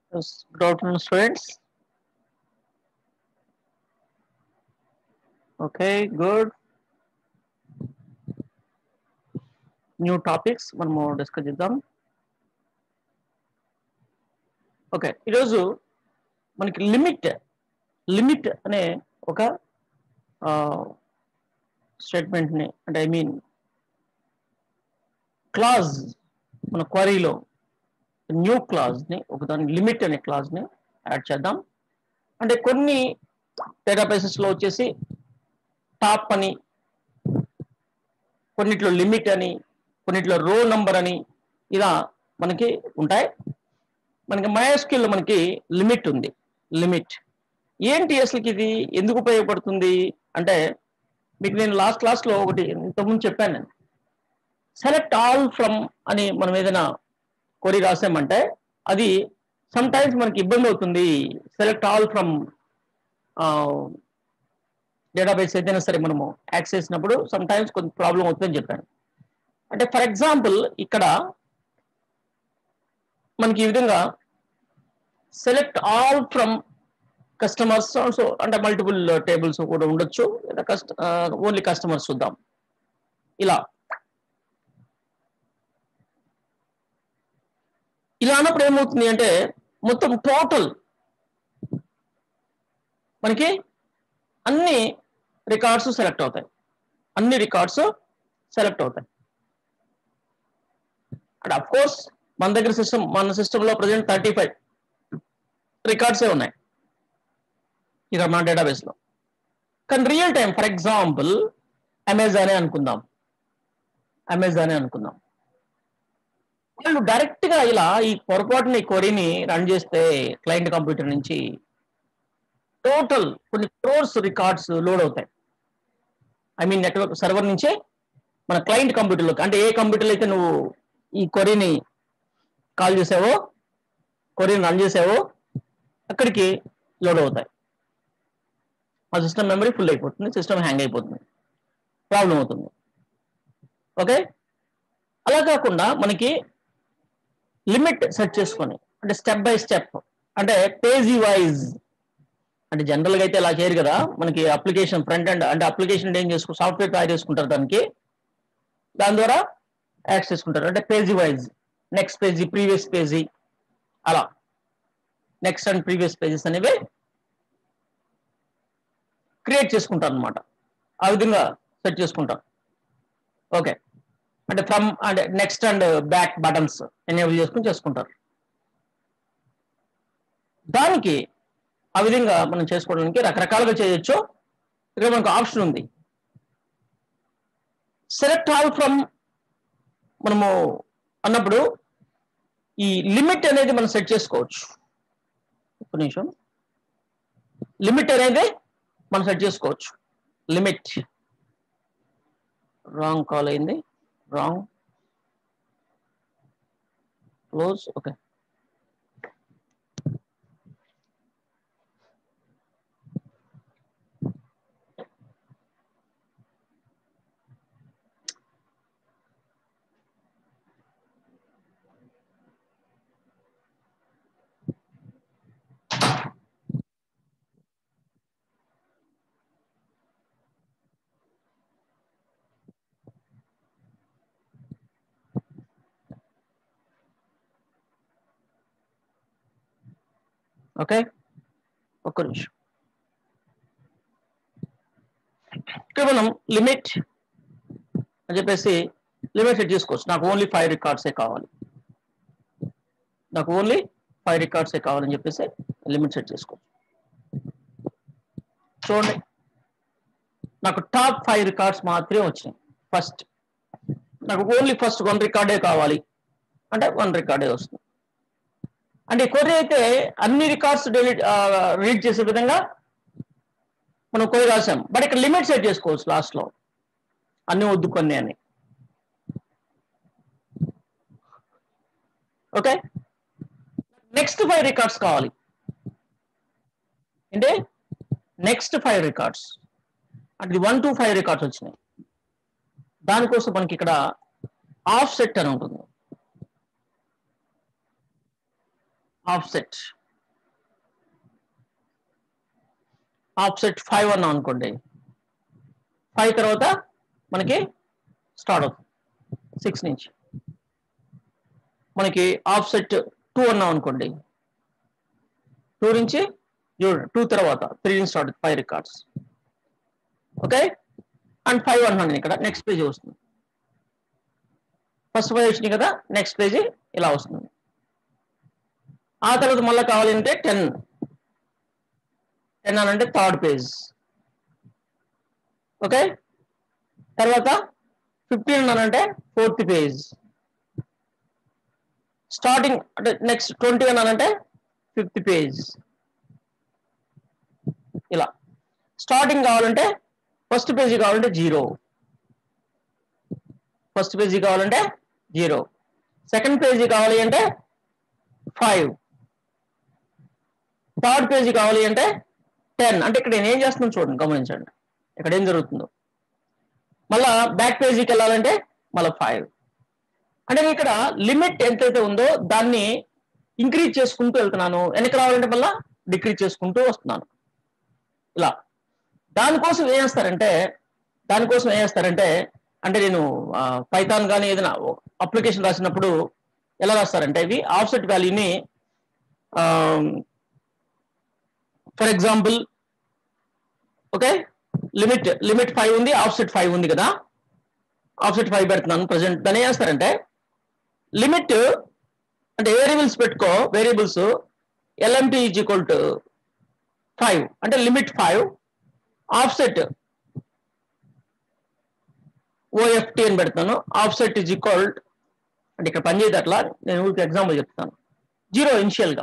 Yes, good afternoon, students. Okay, good. New topics మనము discuss చేద్దాం okay ఈరోజు మనకి లిమిట్ లిమిట్ అనే ఒక స్టేట్మెంట్ని అంటే ఐ మీన్ క్లాజ్ మన క్వరీలో న్యూ క్లాజ్ని ఒక దాని లిమిట్ అనే క్లాజ్ని యాడ్ చేద్దాం అంటే కొన్ని డేటాబేసెస్లో వచ్చేసి టాప్ అని కొన్నిట్లో లిమిట్ అని కొన్నిట్లో రో నంబర్ అని ఇలా మనకి ఉంటాయి మనకి మయోస్కిల్ మనకి లిమిట్ ఉంది లిమిట్ ఏంటి అసలుకి ఇది ఎందుకు ఉపయోగపడుతుంది అంటే మీకు నేను లాస్ట్ క్లాస్లో ఒకటి ఇంతకుముందు చెప్పాను నేను సెలెక్ట్ ఆల్ ఫ్రమ్ అని మనం ఏదైనా కొరి రాసామంటే అది సమ్ టైమ్స్ మనకి ఇబ్బంది అవుతుంది సెలెక్ట్ ఆల్ ఫ్రమ్ డేటాబేస్ ఏదైనా సరే మనము యాక్సెస్ చేసినప్పుడు సమ్ టైమ్స్ కొంచెం ప్రాబ్లం అవుతుందని చెప్పాను అంటే ఫర్ ఎగ్జాంపుల్ ఇక్కడ మనకి ఈ విధంగా select all from customers so అంటే మల్టిపుల్ టేబుల్స్ కూడా ఉండొచ్చు లేదా కస్ట ఓన్లీ కస్టమర్స్ చూద్దాం ఇలా ఇలా అన్నప్పుడు ఏమవుతుంది అంటే మొత్తం టోటల్ మనకి అన్ని రికార్డ్స్ సెలెక్ట్ అవుతాయి అన్ని రికార్డ్స్ సెలెక్ట్ అవుతాయి అండ్ అఫ్ కోర్స్ మన దగ్గర సిస్టమ్ మన సిస్టంలో ప్రజెంట్ థర్టీ ఫైవ్ రికార్డ్సే ఉన్నాయి ఇక్కడ మన డేటాబేస్లో కానీ రియల్ టైం ఫర్ ఎగ్జాంపుల్ అమెజానే అనుకుందాం అమెజానే అనుకుందాం వాళ్ళు డైరెక్ట్గా ఇలా ఈ పొరపాటున ఈ కొరీని రన్ చేస్తే క్లయింట్ కంప్యూటర్ నుంచి టోటల్ కొన్ని క్రోర్స్ రికార్డ్స్ లోడ్ అవుతాయి ఐ మీన్ నెట్వర్క్ సర్వర్ నుంచే మన క్లయింట్ కంప్యూటర్లోకి అంటే ఏ కంప్యూటర్లో అయితే నువ్వు ఈ కొరీని కాల్ చేసావో కొరీని రన్ చేసావో అక్కడికి లోడ్ అవుతాయి ఆ సిస్టమ్ మెమరీ ఫుల్ అయిపోతుంది సిస్టమ్ హ్యాంగ్ అయిపోతుంది ప్రాబ్లం అవుతుంది ఓకే అలా కాకుండా మనకి లిమిట్ సెట్ చేసుకొని అంటే స్టెప్ బై స్టెప్ అంటే పేజీ వైజ్ అంటే జనరల్గా అయితే ఇలా చేయరు కదా మనకి అప్లికేషన్ ఫ్రంట్ అండ్ అంటే అప్లికేషన్ ఏం చేసుకు సాఫ్ట్వేర్ తయారు చేసుకుంటారు దానికి దాని ద్వారా యాక్సెస్ చేసుకుంటారు అంటే page wise next page previous page అలా నెక్స్ట్ అండ్ ప్రీవియస్ పేజెస్ అనేవి క్రియేట్ చేసుకుంటారు అనమాట ఆ విధంగా సెట్ చేసుకుంటారు ఓకే అంటే ఫ్రమ్ అంటే next and back buttons enable చేసుకుని చేసుకుంటారు దానికి ఆ విధంగా మనం చేసుకోవడానికి రకరకాలుగా చేయొచ్చు ఇక్కడ మనకు ఆప్షన్ ఉంది సెలెక్ట్ ఆల్ ఫ్రమ్ మనము అన్నప్పుడు ఈ లిమిట్ అనేది మనం సెట్ చేసుకోవచ్చు ఒక నిమిషం లిమిట్ అనేది మనం సెట్ చేసుకోవచ్చు లిమిట్ రాంగ్ కాల్ అయింది రాంగ్ క్లోజ్ ఓకే ఓకే ఒక్క నిమిషం ఇక్కడ మనం లిమిట్ అని చెప్పేసి లిమిట్ సెట్ చేసుకోవచ్చు నాకు ఓన్లీ ఫైవ్ రికార్డ్సే కావాలి నాకు ఓన్లీ ఫైవ్ రికార్డ్సే కావాలని చెప్పేసి లిమిట్ సెట్ చేసుకోవచ్చు చూడండి నాకు టాప్ ఫైవ్ రికార్డ్స్ మాత్రమే వచ్చినాయి ఫస్ట్ నాకు ఓన్లీ ఫస్ట్ వన్ రికార్డే కావాలి అంటే వన్ రికార్డే వస్తుంది అంటే కొర్రీ అయితే అన్ని రికార్డ్స్ డిలీట్ రీడ్ చేసే విధంగా మనం కొరి రాసాం బట్ ఇక్కడ లిమిట్ సెట్ చేసుకోవచ్చు లాస్ట్ లో అన్ని వద్దు కొన్ని అని ఓకే నెక్స్ట్ ఫైవ్ రికార్డ్స్ కావాలి అంటే నెక్స్ట్ ఫైవ్ రికార్డ్స్ అంటే వన్ టు ఫైవ్ రికార్డ్స్ వచ్చినాయి దానికోసం మనకి ఇక్కడ ఆఫ్ సెట్ అని ఉంటుంది ఆఫ్సెట్ ఆఫ్సెట్ ఫైవ్ అన్నాం అనుకోండి ఫైవ్ తర్వాత మనకి స్టార్ట్ అవుతుంది సిక్స్ నుంచి మనకి ఆఫ్సెట్ టూ అన్నాం అనుకోండి టూ నుంచి టూ తర్వాత త్రీ నుంచి start five records okay and five అన్నాను ఇక్కడ నెక్స్ట్ పేజ్ వస్తుంది ఫస్ట్ పేజ్ వచ్చినాయి కదా నెక్స్ట్ పేజీ ఇలా వస్తుంది ఆ తర్వాత మళ్ళీ కావాలంటే టెన్ టెన్ అని అంటే థర్డ్ పేజ్ ఓకే తర్వాత ఫిఫ్టీన్ అని అంటే ఫోర్త్ పేజ్ స్టార్టింగ్ అంటే నెక్స్ట్ ట్వంటీ అని అంటే ఫిఫ్త్ పేజ్ ఇలా స్టార్టింగ్ కావాలంటే ఫస్ట్ పేజీ కావాలంటే జీరో ఫస్ట్ పేజీ కావాలంటే జీరో సెకండ్ పేజీ కావాలి అంటే ఫైవ్ థర్డ్ పేజీ కావాలి అంటే టెన్ అంటే ఇక్కడ నేను ఏం చేస్తున్నాను చూడండి గమనించండి ఇక్కడ ఏం జరుగుతుందో మళ్ళా బ్యాక్ పేజీకి వెళ్ళాలంటే మళ్ళీ ఫైవ్ అంటే నేను ఇక్కడ లిమిట్ ఎంతైతే ఉందో దాన్ని ఇంక్రీజ్ చేసుకుంటూ వెళ్తున్నాను వెనక రావాలంటే మళ్ళా డిక్రీజ్ చేసుకుంటూ వస్తున్నాను ఇలా దానికోసం ఏం చేస్తారంటే దానికోసం ఏం చేస్తారంటే అంటే నేను పైథాన్ కానీ ఏదైనా అప్లికేషన్ రాసినప్పుడు ఎలా రాస్తారంటే ఇవి ఆఫ్సెట్ వాల్యూని for example okay limit limit five ఉంది ఆఫ్సెట్ ఫైవ్ ఉంది కదా ఆఫ్సెట్ ఫైవ్ పెడుతున్నాను ప్రజెంట్ దాన్ని ఏం చేస్తారంటే లిమిట్ అంటే వేరియబుల్స్ పెట్టుకో variables LMT is equal to five అంటే లిమిట్ ఫైవ్ ఆఫ్సెట్ ఓఎఫ్టీ అని పెడతాను ఆఫ్సెట్ ఈజ్ ఈక్వల్ అంటే ఇక్కడ పనిచేయదు అట్లా నేను ఊరికి ఎగ్జాంపుల్ చెప్తాను జీరో ఇనిషియల్గా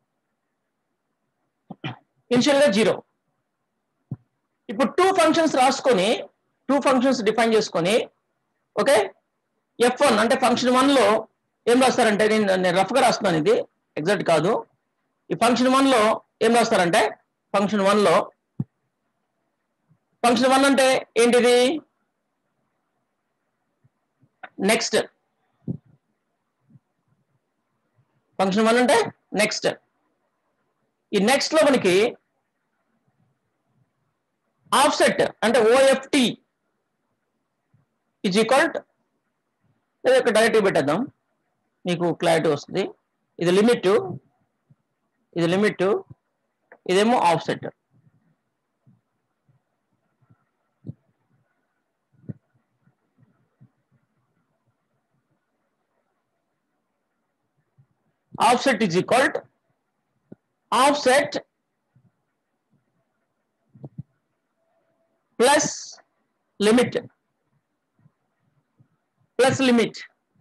ఇనిషియల్గా జీరో ఇప్పుడు టూ ఫంక్షన్స్ రాసుకొని టూ ఫంక్షన్స్ డిఫైన్ చేసుకొని ఓకే ఎఫ్ వన్ అంటే ఫంక్షన్ వన్లో ఏం రాస్తారంటే నేను నేను రఫ్గా రాస్తున్నాను ఇది ఎగ్జాక్ట్ కాదు ఈ ఫంక్షన్ వన్లో ఏం రాస్తారంటే ఫంక్షన్ వన్లో ఫంక్షన్ వన్ అంటే ఏంటిది నెక్స్ట్ ఫంక్షన్ వన్ అంటే నెక్స్ట్ ఈ నెక్స్ట్ లో మనకి ఆఫ్సెట్ అంటే ఓఎఫ్టి ఈజ్ ఈక్వల్ లేదా ఇక్కడ డైరెక్ట్ పెట్టేద్దాం మీకు క్లారిటీ వస్తుంది ఇది లిమిట్ ఇది లిమిట్ ఇదేమో offset offset is equal to offset plus limit plus limit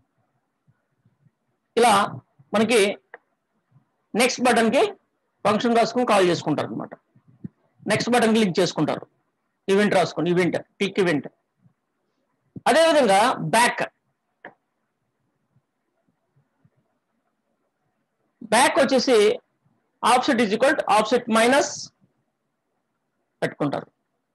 ఇలా మనకి నెక్స్ట్ బటన్ కి ఫంక్షన్ రాసుకుని కాల్ చేసుకుంటారు అనమాట నెక్స్ట్ బటన్ కి లింక్ చేసుకుంటారు ఈవెంట్ రాసుకుని ఈవెంట్ క్లిక్ ఈవెంట్ అదేవిధంగా బ్యాక్ బ్యాక్ వచ్చేసి offset is equal offset minus పెట్టుకుంటారు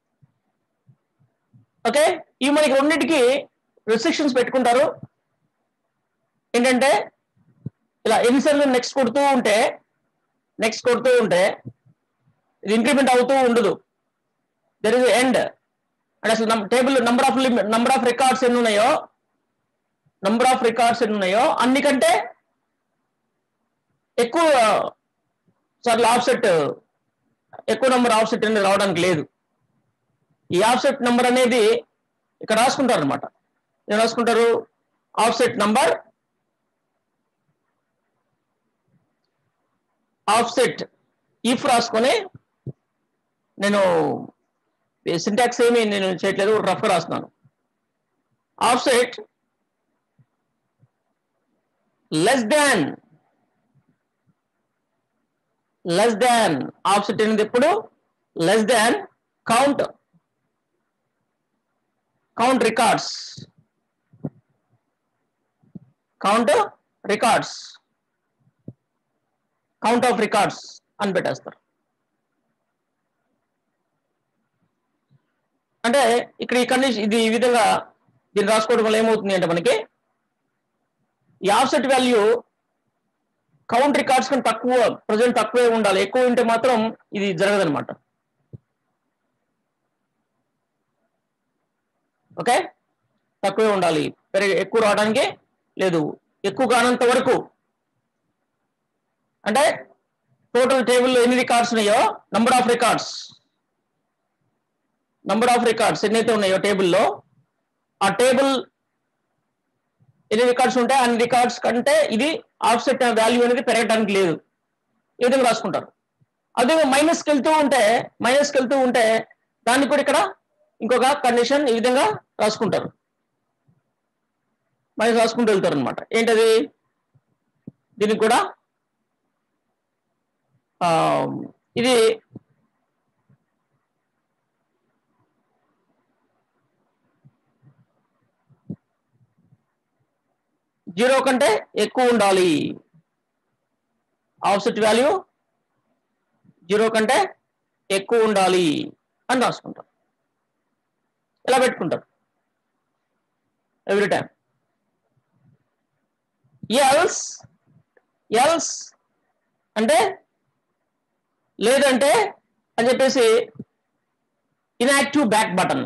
ఓకే ఇవి మనకి రెండింటికి రెస్ట్రిక్షన్స్ పెట్టుకుంటారు ఏంటంటే ఇలా ఎన్నిసార్లు నెక్స్ట్ కొడుతూ ఉంటే నెక్స్ట్ కొడుతూ ఉంటే ఇది ఇంక్రిమెంట్ అవుతూ ఉండదు దెర్ ఇస్ ఎండ్ అంటే అసలు table number of number of records ఎన్ని ఉన్నాయో నంబర్ ఆఫ్ రికార్డ్స్ ఎన్ని ఉన్నాయో అన్నికంటే ఎక్కువ సార్లు ఆఫ్సెట్ ఎక్కువ నెంబర్ ఆఫ్సెట్ అనేది రావడానికి లేదు ఈ ఆఫ్సెట్ నెంబర్ అనేది ఇక్కడ రాసుకుంటారు అనమాట ఏం రాసుకుంటారు ఆఫ్సెట్ నంబర్ ఆఫ్సెట్ ఇఫ్ రాసుకొని నేను సింటాక్స్ ఏమి నేను చేయట్లేదు రఫ్ రాస్తున్నాను offset less than less than offset అనేది ఎప్పుడు less than count count records count records count of records అని పెట్టేస్తారు అంటే ఇక్కడ ఈ కండిషన్ ఇది ఈ విధంగా దీన్ని రాసుకోవడం వల్ల ఏమవుతుంది అంటే మనకి ఈ ఆఫ్సెట్ వాల్యూ కౌంట్ రికార్డ్స్ కంటే తక్కువ ప్రజెంట్ తక్కువే ఉండాలి ఎక్కువ ఉంటే మాత్రం ఇది జరగదనమాట ఓకే తక్కువే ఉండాలి పెరిగి ఎక్కువ రావడానికి లేదు ఎక్కువ కానంత వరకు అంటే టోటల్ టేబుల్లో ఎన్ని రికార్డ్స్ ఉన్నాయో number of records number of records ఎన్నైతే ఉన్నాయో టేబుల్లో ఆ టేబుల్ ఎన్ని రికార్డ్స్ ఉంటాయి అన్ని రికార్డ్స్ కంటే ఇది ఆఫ్సెట్ వాల్యూ అనేది పెరగడానికి లేదు ఈ విధంగా రాసుకుంటారు అదే మైనస్కి వెళ్తూ ఉంటే మైనస్కి వెళ్తూ ఉంటే దాన్ని కూడా ఇక్కడ ఇంకొక కండిషన్ ఈ విధంగా రాసుకుంటారు మైనస్ రాసుకుంటూ వెళ్తారు అనమాట ఏంటది దీనికి కూడా ఆ, ఇది జీరో కంటే ఎక్కువ ఉండాలి ఆఫ్సెట్ వాల్యూ జీరో కంటే ఎక్కువ ఉండాలి అని రాసుకుంటారు ఇలా పెట్టుకుంటారు ఎవ్రీ టైం ఎల్స్ ఎల్స్ అంటే లేదంటే అని చెప్పేసి inactive back button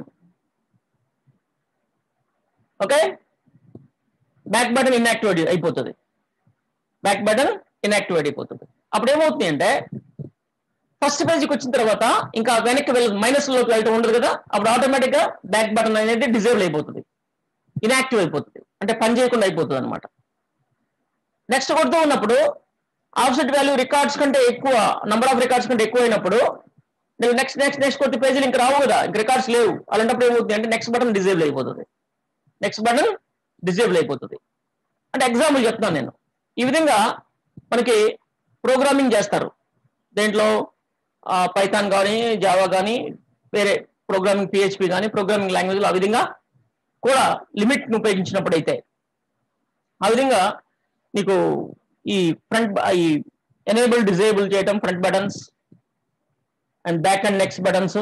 okay back button inactivate అయిపోతుంది బ్యాక్ బటన్ ఇన్యాక్టివేట్ అయిపోతుంది అప్పుడు ఏమవుతుంది అంటే ఫస్ట్ పేజ్కి వచ్చిన తర్వాత ఇంకా వెనక్కి వెళ్ళ మైనస్ లోకి వెళ్ళటం ఉండదు కదా అప్పుడు ఆటోమేటిక్ గా బ్యాక్ బటన్ అనేది డిజేబుల్ అయిపోతుంది ఇన్యాక్టివ్ అయిపోతుంది అంటే పని చేయకుండా అయిపోతుంది అనమాట నెక్స్ట్ కొడుతూ ఉన్నప్పుడు ఆఫ్సెట్ వాల్యూ రికార్డ్స్ కంటే ఎక్కువ నంబర్ ఆఫ్ రికార్డ్స్ కంటే ఎక్కువ అయినప్పుడు నేను నెక్స్ట్ నెక్స్ట్ నెక్స్ట్ కొద్ది పేజీలు ఇంకా రావు కదా ఇంక రికార్డ్స్ లేవు అలాంటప్పుడు ఏమవుతుంది అంటే నెక్స్ట్ బటన్ డిజేబుల్ అయిపోతుంది నెక్స్ట్ బటన్ డిజేబుల్ అయిపోతుంది అంటే ఎగ్జాంపుల్ చెప్తాను నేను ఈ విధంగా మనకి ప్రోగ్రామింగ్ చేస్తారు దేంట్లో పైథాన్ కానీ జావా కానీ వేరే ప్రోగ్రామింగ్ పిహెచ్పి కానీ ప్రోగ్రామింగ్ లాంగ్వేజ్లో ఆ విధంగా కూడా లిమిట్ని ఉపయోగించినప్పుడు అయితే ఆ విధంగా నీకు ఈ ఫ్రంట్ ఈ ఎనేబుల్ డిజేబుల్ చేయటం front buttons and back and next buttons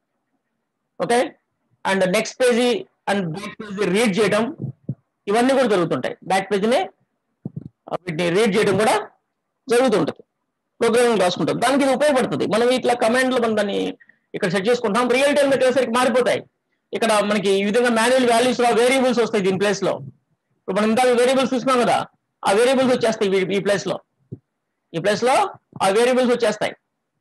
okay and next page and back page read చేయడం ఇవన్నీ కూడా జరుగుతుంటాయి బ్యాక్ పేజీని వీటిని రీడ్ చేయడం కూడా జరుగుతుంటుంది ప్రోగ్రామింగ్ రాసుకుంటాం దానికి ఇది ఉపయోగపడుతుంది మనం ఇట్లా కమాండ్లు మనం దాన్ని ఇక్కడ సెట్ చేసుకుంటాం రియల్ టైం వచ్చేసరికి మారిపోతాయి ఇక్కడ మనకి ఈ విధంగా మాన్యువల్ వాల్యూస్ వేరియబుల్స్ వస్తాయి దీని ప్లేస్ లో ఇప్పుడు మనం ఇంత వేరియబుల్స్ చూసినాం కదా ఆ వేరియబుల్స్ వచ్చేస్తాయి వీ- ఈ ప్లేస్ లో ఈ ప్లేస్ లో ఆ వేరియబుల్స్ వచ్చేస్తాయి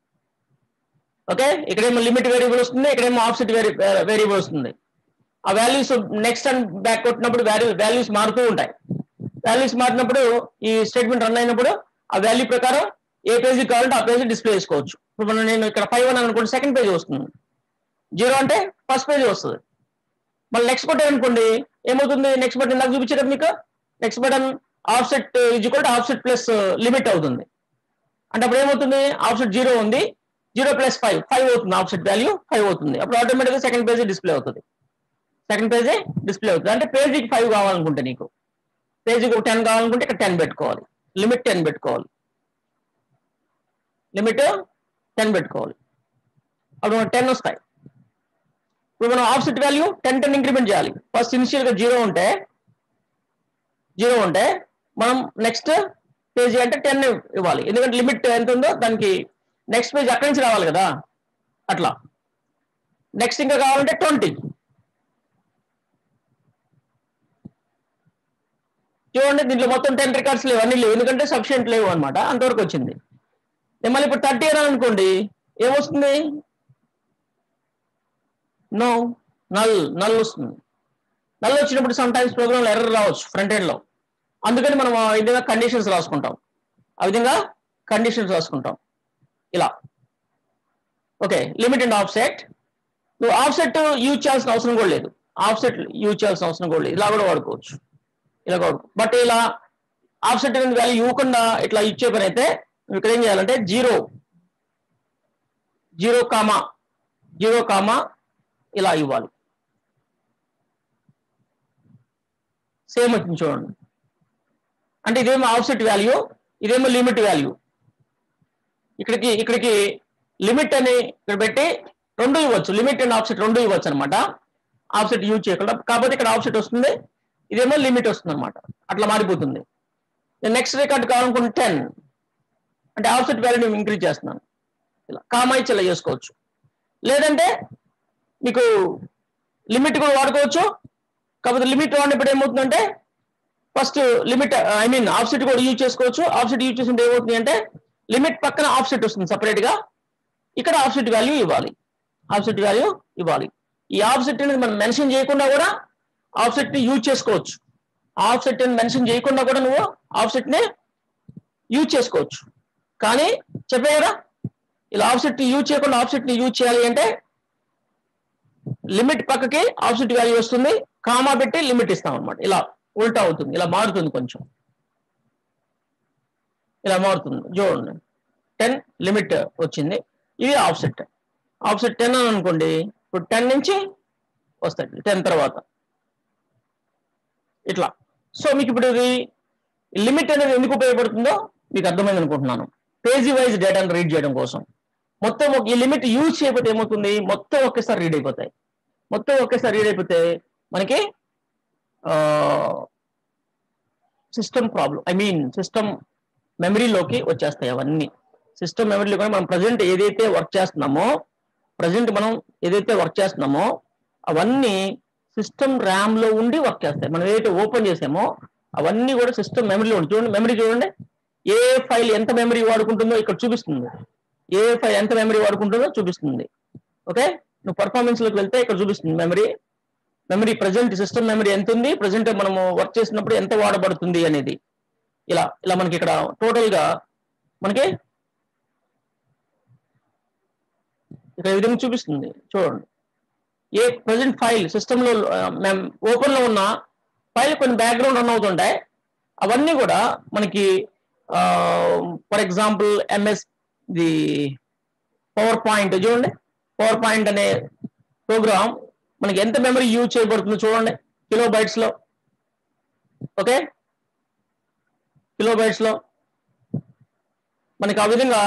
ఓకే ఇక్కడేమో లిమిట్ వేరియబుల్ వస్తుంది ఇక్కడేమో ఆఫ్సెట్ వేరియబుల్ వస్తుంది ఆ వాల్యూస్ నెక్స్ట్ అండ్ బ్యాక్ కొట్టినప్పుడు వాల్యూస్ మారుతూ ఉంటాయి వాల్యూస్ మారినప్పుడు ఈ స్టేట్మెంట్ రన్ అయినప్పుడు ఆ వాల్యూ ప్రకారం ఏ పేజీ కావాలంటే ఆ పేజీ డిస్ప్లే చేసుకోవచ్చు ఇప్పుడు మనం నేను ఇక్కడ ఫైవ్ అని అనుకోండి సెకండ్ పేజీ వస్తుంది జీరో అంటే ఫస్ట్ పేజీ వస్తుంది మళ్ళీ నెక్స్ట్ బటన్ అనుకోండి ఏమవుతుంది నెక్స్ట్ బటన్ నాకు చూపించే కదా మీకు next button offset is equal to offset plus limit అవుతుంది అంటే అప్పుడు ఏమవుతుంది ఆఫ్సెట్ జీరో ఉంది జీరో ప్లస్ ఫైవ్ ఫైవ్ అవుతుంది ఆఫ్సెట్ వాల్యూ ఫైవ్ అవుతుంది అప్పుడు ఆటోమేటిక్గా సెకండ్ పేజీ డిస్ప్లే అవుతుంది సెకండ్ పేజీ డిస్ప్లే అవుతుంది అంటే పేజీకి ఫైవ్ కావాలనుకుంటే నీకు పేజీకి ఒక టెన్ కావాలనుకుంటే ఇక్కడ టెన్ పెట్టుకోవాలి లిమిట్ టెన్ పెట్టుకోవాలి లిమిట్ టెన్ పెట్టుకోవాలి అప్పుడు మనకు టెన్ వస్తాయి ఇప్పుడు మనం offset value ten ten increment చేయాలి ఫస్ట్ ఇనిషియల్ గా జీరో ఉంటే జీరో ఉంటే మనం నెక్స్ట్ పేజీ అంటే టెన్ ఇవ్వాలి ఎందుకంటే లిమిట్ ఎంత ఉందో దానికి నెక్స్ట్ పేజ్ అక్కడి నుంచి రావాలి కదా అట్లా నెక్స్ట్ ఇంకా కావాలంటే ట్వంటీ చూడండి దీంట్లో మొత్తం టెన్ రికార్డ్స్ లేవు అన్ని లేవు ఎందుకంటే సఫిషియెంట్ లేవు అనమాట అంతవరకు వచ్చింది నేను మళ్ళీ ఇప్పుడు థర్టీ అని అనుకోండి ఏమొస్తుంది నో నల్ నల్ వస్తుంది నల్ వచ్చినప్పుడు సమ్ టైమ్స్ ప్రోగ్రామ్ ఎర్రర్ రావచ్చు ఫ్రంట్ ఎండ్ లో అందుకని మనం ఆ విధంగా కండిషన్స్ రాసుకుంటాం ఆ విధంగా కండిషన్స్ రాసుకుంటాం ఇలా ఓకే లిమిట్ అండ్ ఆఫ్సెట్ నువ్వు ఆఫ్సెట్ యూజ్ చేయాల్సిన అవసరం కూడా లేదు ఆఫ్సెట్ యూజ్ చేయాల్సిన అవసరం కూడా లేదు ఇలా కూడా వాడుకోవచ్చు ఇలా కూడా బట్ ఇలా ఆఫ్సెట్ అనేది వాల్యూ ఇవ్వకుండా ఇట్లా ఇచ్చే పని అయితే నువ్వు ఇక్కడ ఏం చేయాలంటే zero zero comma zero comma ఇలా ఇవ్వాలి సేమ్ వచ్చింది చూడండి అంటే ఇదేమో ఆఫ్సెట్ వాల్యూ ఇదేమో లిమిట్ వాల్యూ ఇక్కడికి ఇక్కడికి లిమిట్ అని ఇక్కడ పెట్టి రెండు ఇవ్వచ్చు లిమిట్ అండ్ ఆఫ్సెట్ రెండు ఇవ్వచ్చు అనమాట ఆఫ్సెట్ యూజ్ చేయకుండా కాకపోతే ఇక్కడ ఆఫ్సెట్ వస్తుంది ఇదేమో లిమిట్ వస్తుంది అనమాట అట్లా మారిపోతుంది నెక్స్ట్ రికార్డ్ కావాలనుకుంటే టెన్ అంటే ఆఫ్సెట్ వాల్యూ నేను ఇంక్రీజ్ చేస్తున్నాను ఇలా కామా ఇచ్చి ఇలా చేసుకోవచ్చు లేదంటే మీకు లిమిట్ కూడా వాడుకోవచ్చు కాకపోతే లిమిట్ వాడినప్పుడు ఏమవుతుందంటే first limit I mean offset కూడా యూజ్ చేసుకోవచ్చు ఆఫ్సెట్ యూజ్ చేస్తుంటే ఏమవుతుంది అంటే లిమిట్ పక్కన ఆఫ్సెట్ వస్తుంది సపరేట్ గా ఇక్కడ ఆఫ్సెట్ వాల్యూ ఇవ్వాలి ఆఫ్సెట్ వాల్యూ ఇవ్వాలి ఈ ఆఫ్సెట్ అనేది మనం మెన్షన్ చేయకుండా కూడా ఆఫ్సెట్ ని యూజ్ చేసుకోవచ్చు ఆఫ్సెట్ ని మెన్షన్ చేయకుండా కూడా నువ్వు ఆఫ్సెట్ ని యూజ్ చేసుకోవచ్చు కానీ చెప్పే కదా ఇలా ఆఫ్సెట్ ని యూజ్ చేయకుండా ఆఫ్సెట్ ని యూజ్ చేయాలి అంటే లిమిట్ పక్కకి ఆఫ్సెట్ వాల్యూ వస్తుంది కామా పెట్టి లిమిట్ ఇస్తాం అనమాట ఇలా ఉల్టా అవుతుంది ఇలా మారుతుంది కొంచెం ఇలా మారుతుంది చూడండి టెన్ లిమిట్ వచ్చింది ఇది ఆఫ్సెట్ ఆఫ్సెట్ టెన్ అని అనుకోండి ఇప్పుడు టెన్ నుంచి వస్తాయి టెన్ తర్వాత ఇట్లా సో మీకు ఇప్పుడు ఇది లిమిట్ అనేది ఎందుకు ఉపయోగపడుతుందో మీకు అర్థమైంది అనుకుంటున్నాను పేజీ వైజ్ డేటాను రీడ్ చేయడం కోసం మొత్తం ఒక- ఈ లిమిట్ యూజ్ చేయకపోతే ఏమవుతుంది మొత్తం ఒకేసారి రీడ్ అయిపోతాయి మొత్తం ఒకేసారి రీడ్ అయిపోతే మనకి system problem I mean system మెమరీలోకి వచ్చేస్తాయి అవన్నీ సిస్టమ్ మెమరీలో కూడా మనం ప్రజెంట్ ఏదైతే వర్క్ చేస్తున్నామో ప్రజెంట్ మనం ఏదైతే వర్క్ చేస్తున్నామో అవన్నీ సిస్టమ్ ర్యామ్ లో ఉండి వర్క్ చేస్తాయి మనం ఏదైతే ఓపెన్ చేసామో అవన్నీ కూడా సిస్టమ్ మెమరీలో ఉండి చూడండి మెమరీ చూడండి ఏ ఫైల్ ఎంత మెమరీ వాడుకుంటుందో ఇక్కడ చూపిస్తుంది ఏ ఫైల్ ఎంత మెమరీ వాడుకుంటుందో చూపిస్తుంది ఓకే నువ్వు పర్ఫార్మెన్స్ లోకి వెళ్తే ఇక్కడ చూపిస్తుంది memory memory present system memory ఎంత ఉంది ప్రజెంట్ మనము వర్క్ చేసినప్పుడు ఎంత వాడబడుతుంది అనేది ఇలా ఇలా మనకి ఇక్కడ టోటల్ గా మనకి ఇక్కడ ఈ విధంగా చూపిస్తుంది చూడండి ఏ ప్రజెంట్ ఫైల్ సిస్టమ్ లో ఓపెన్ లో ఉన్న ఫైల్ కొన్ని బ్యాక్గ్రౌండ్ రన్ అవుతుంటాయి అవన్నీ కూడా మనకి for example MS the PowerPoint చూడండి పవర్ పాయింట్ అనే ప్రోగ్రామ్ మనకి ఎంత మెమరీ యూజ్ చేయబడుతుందో చూడండి కిలో బైట్స్ లో ఓకే కిలో బైట్స్ లో మనకి ఆ విధంగా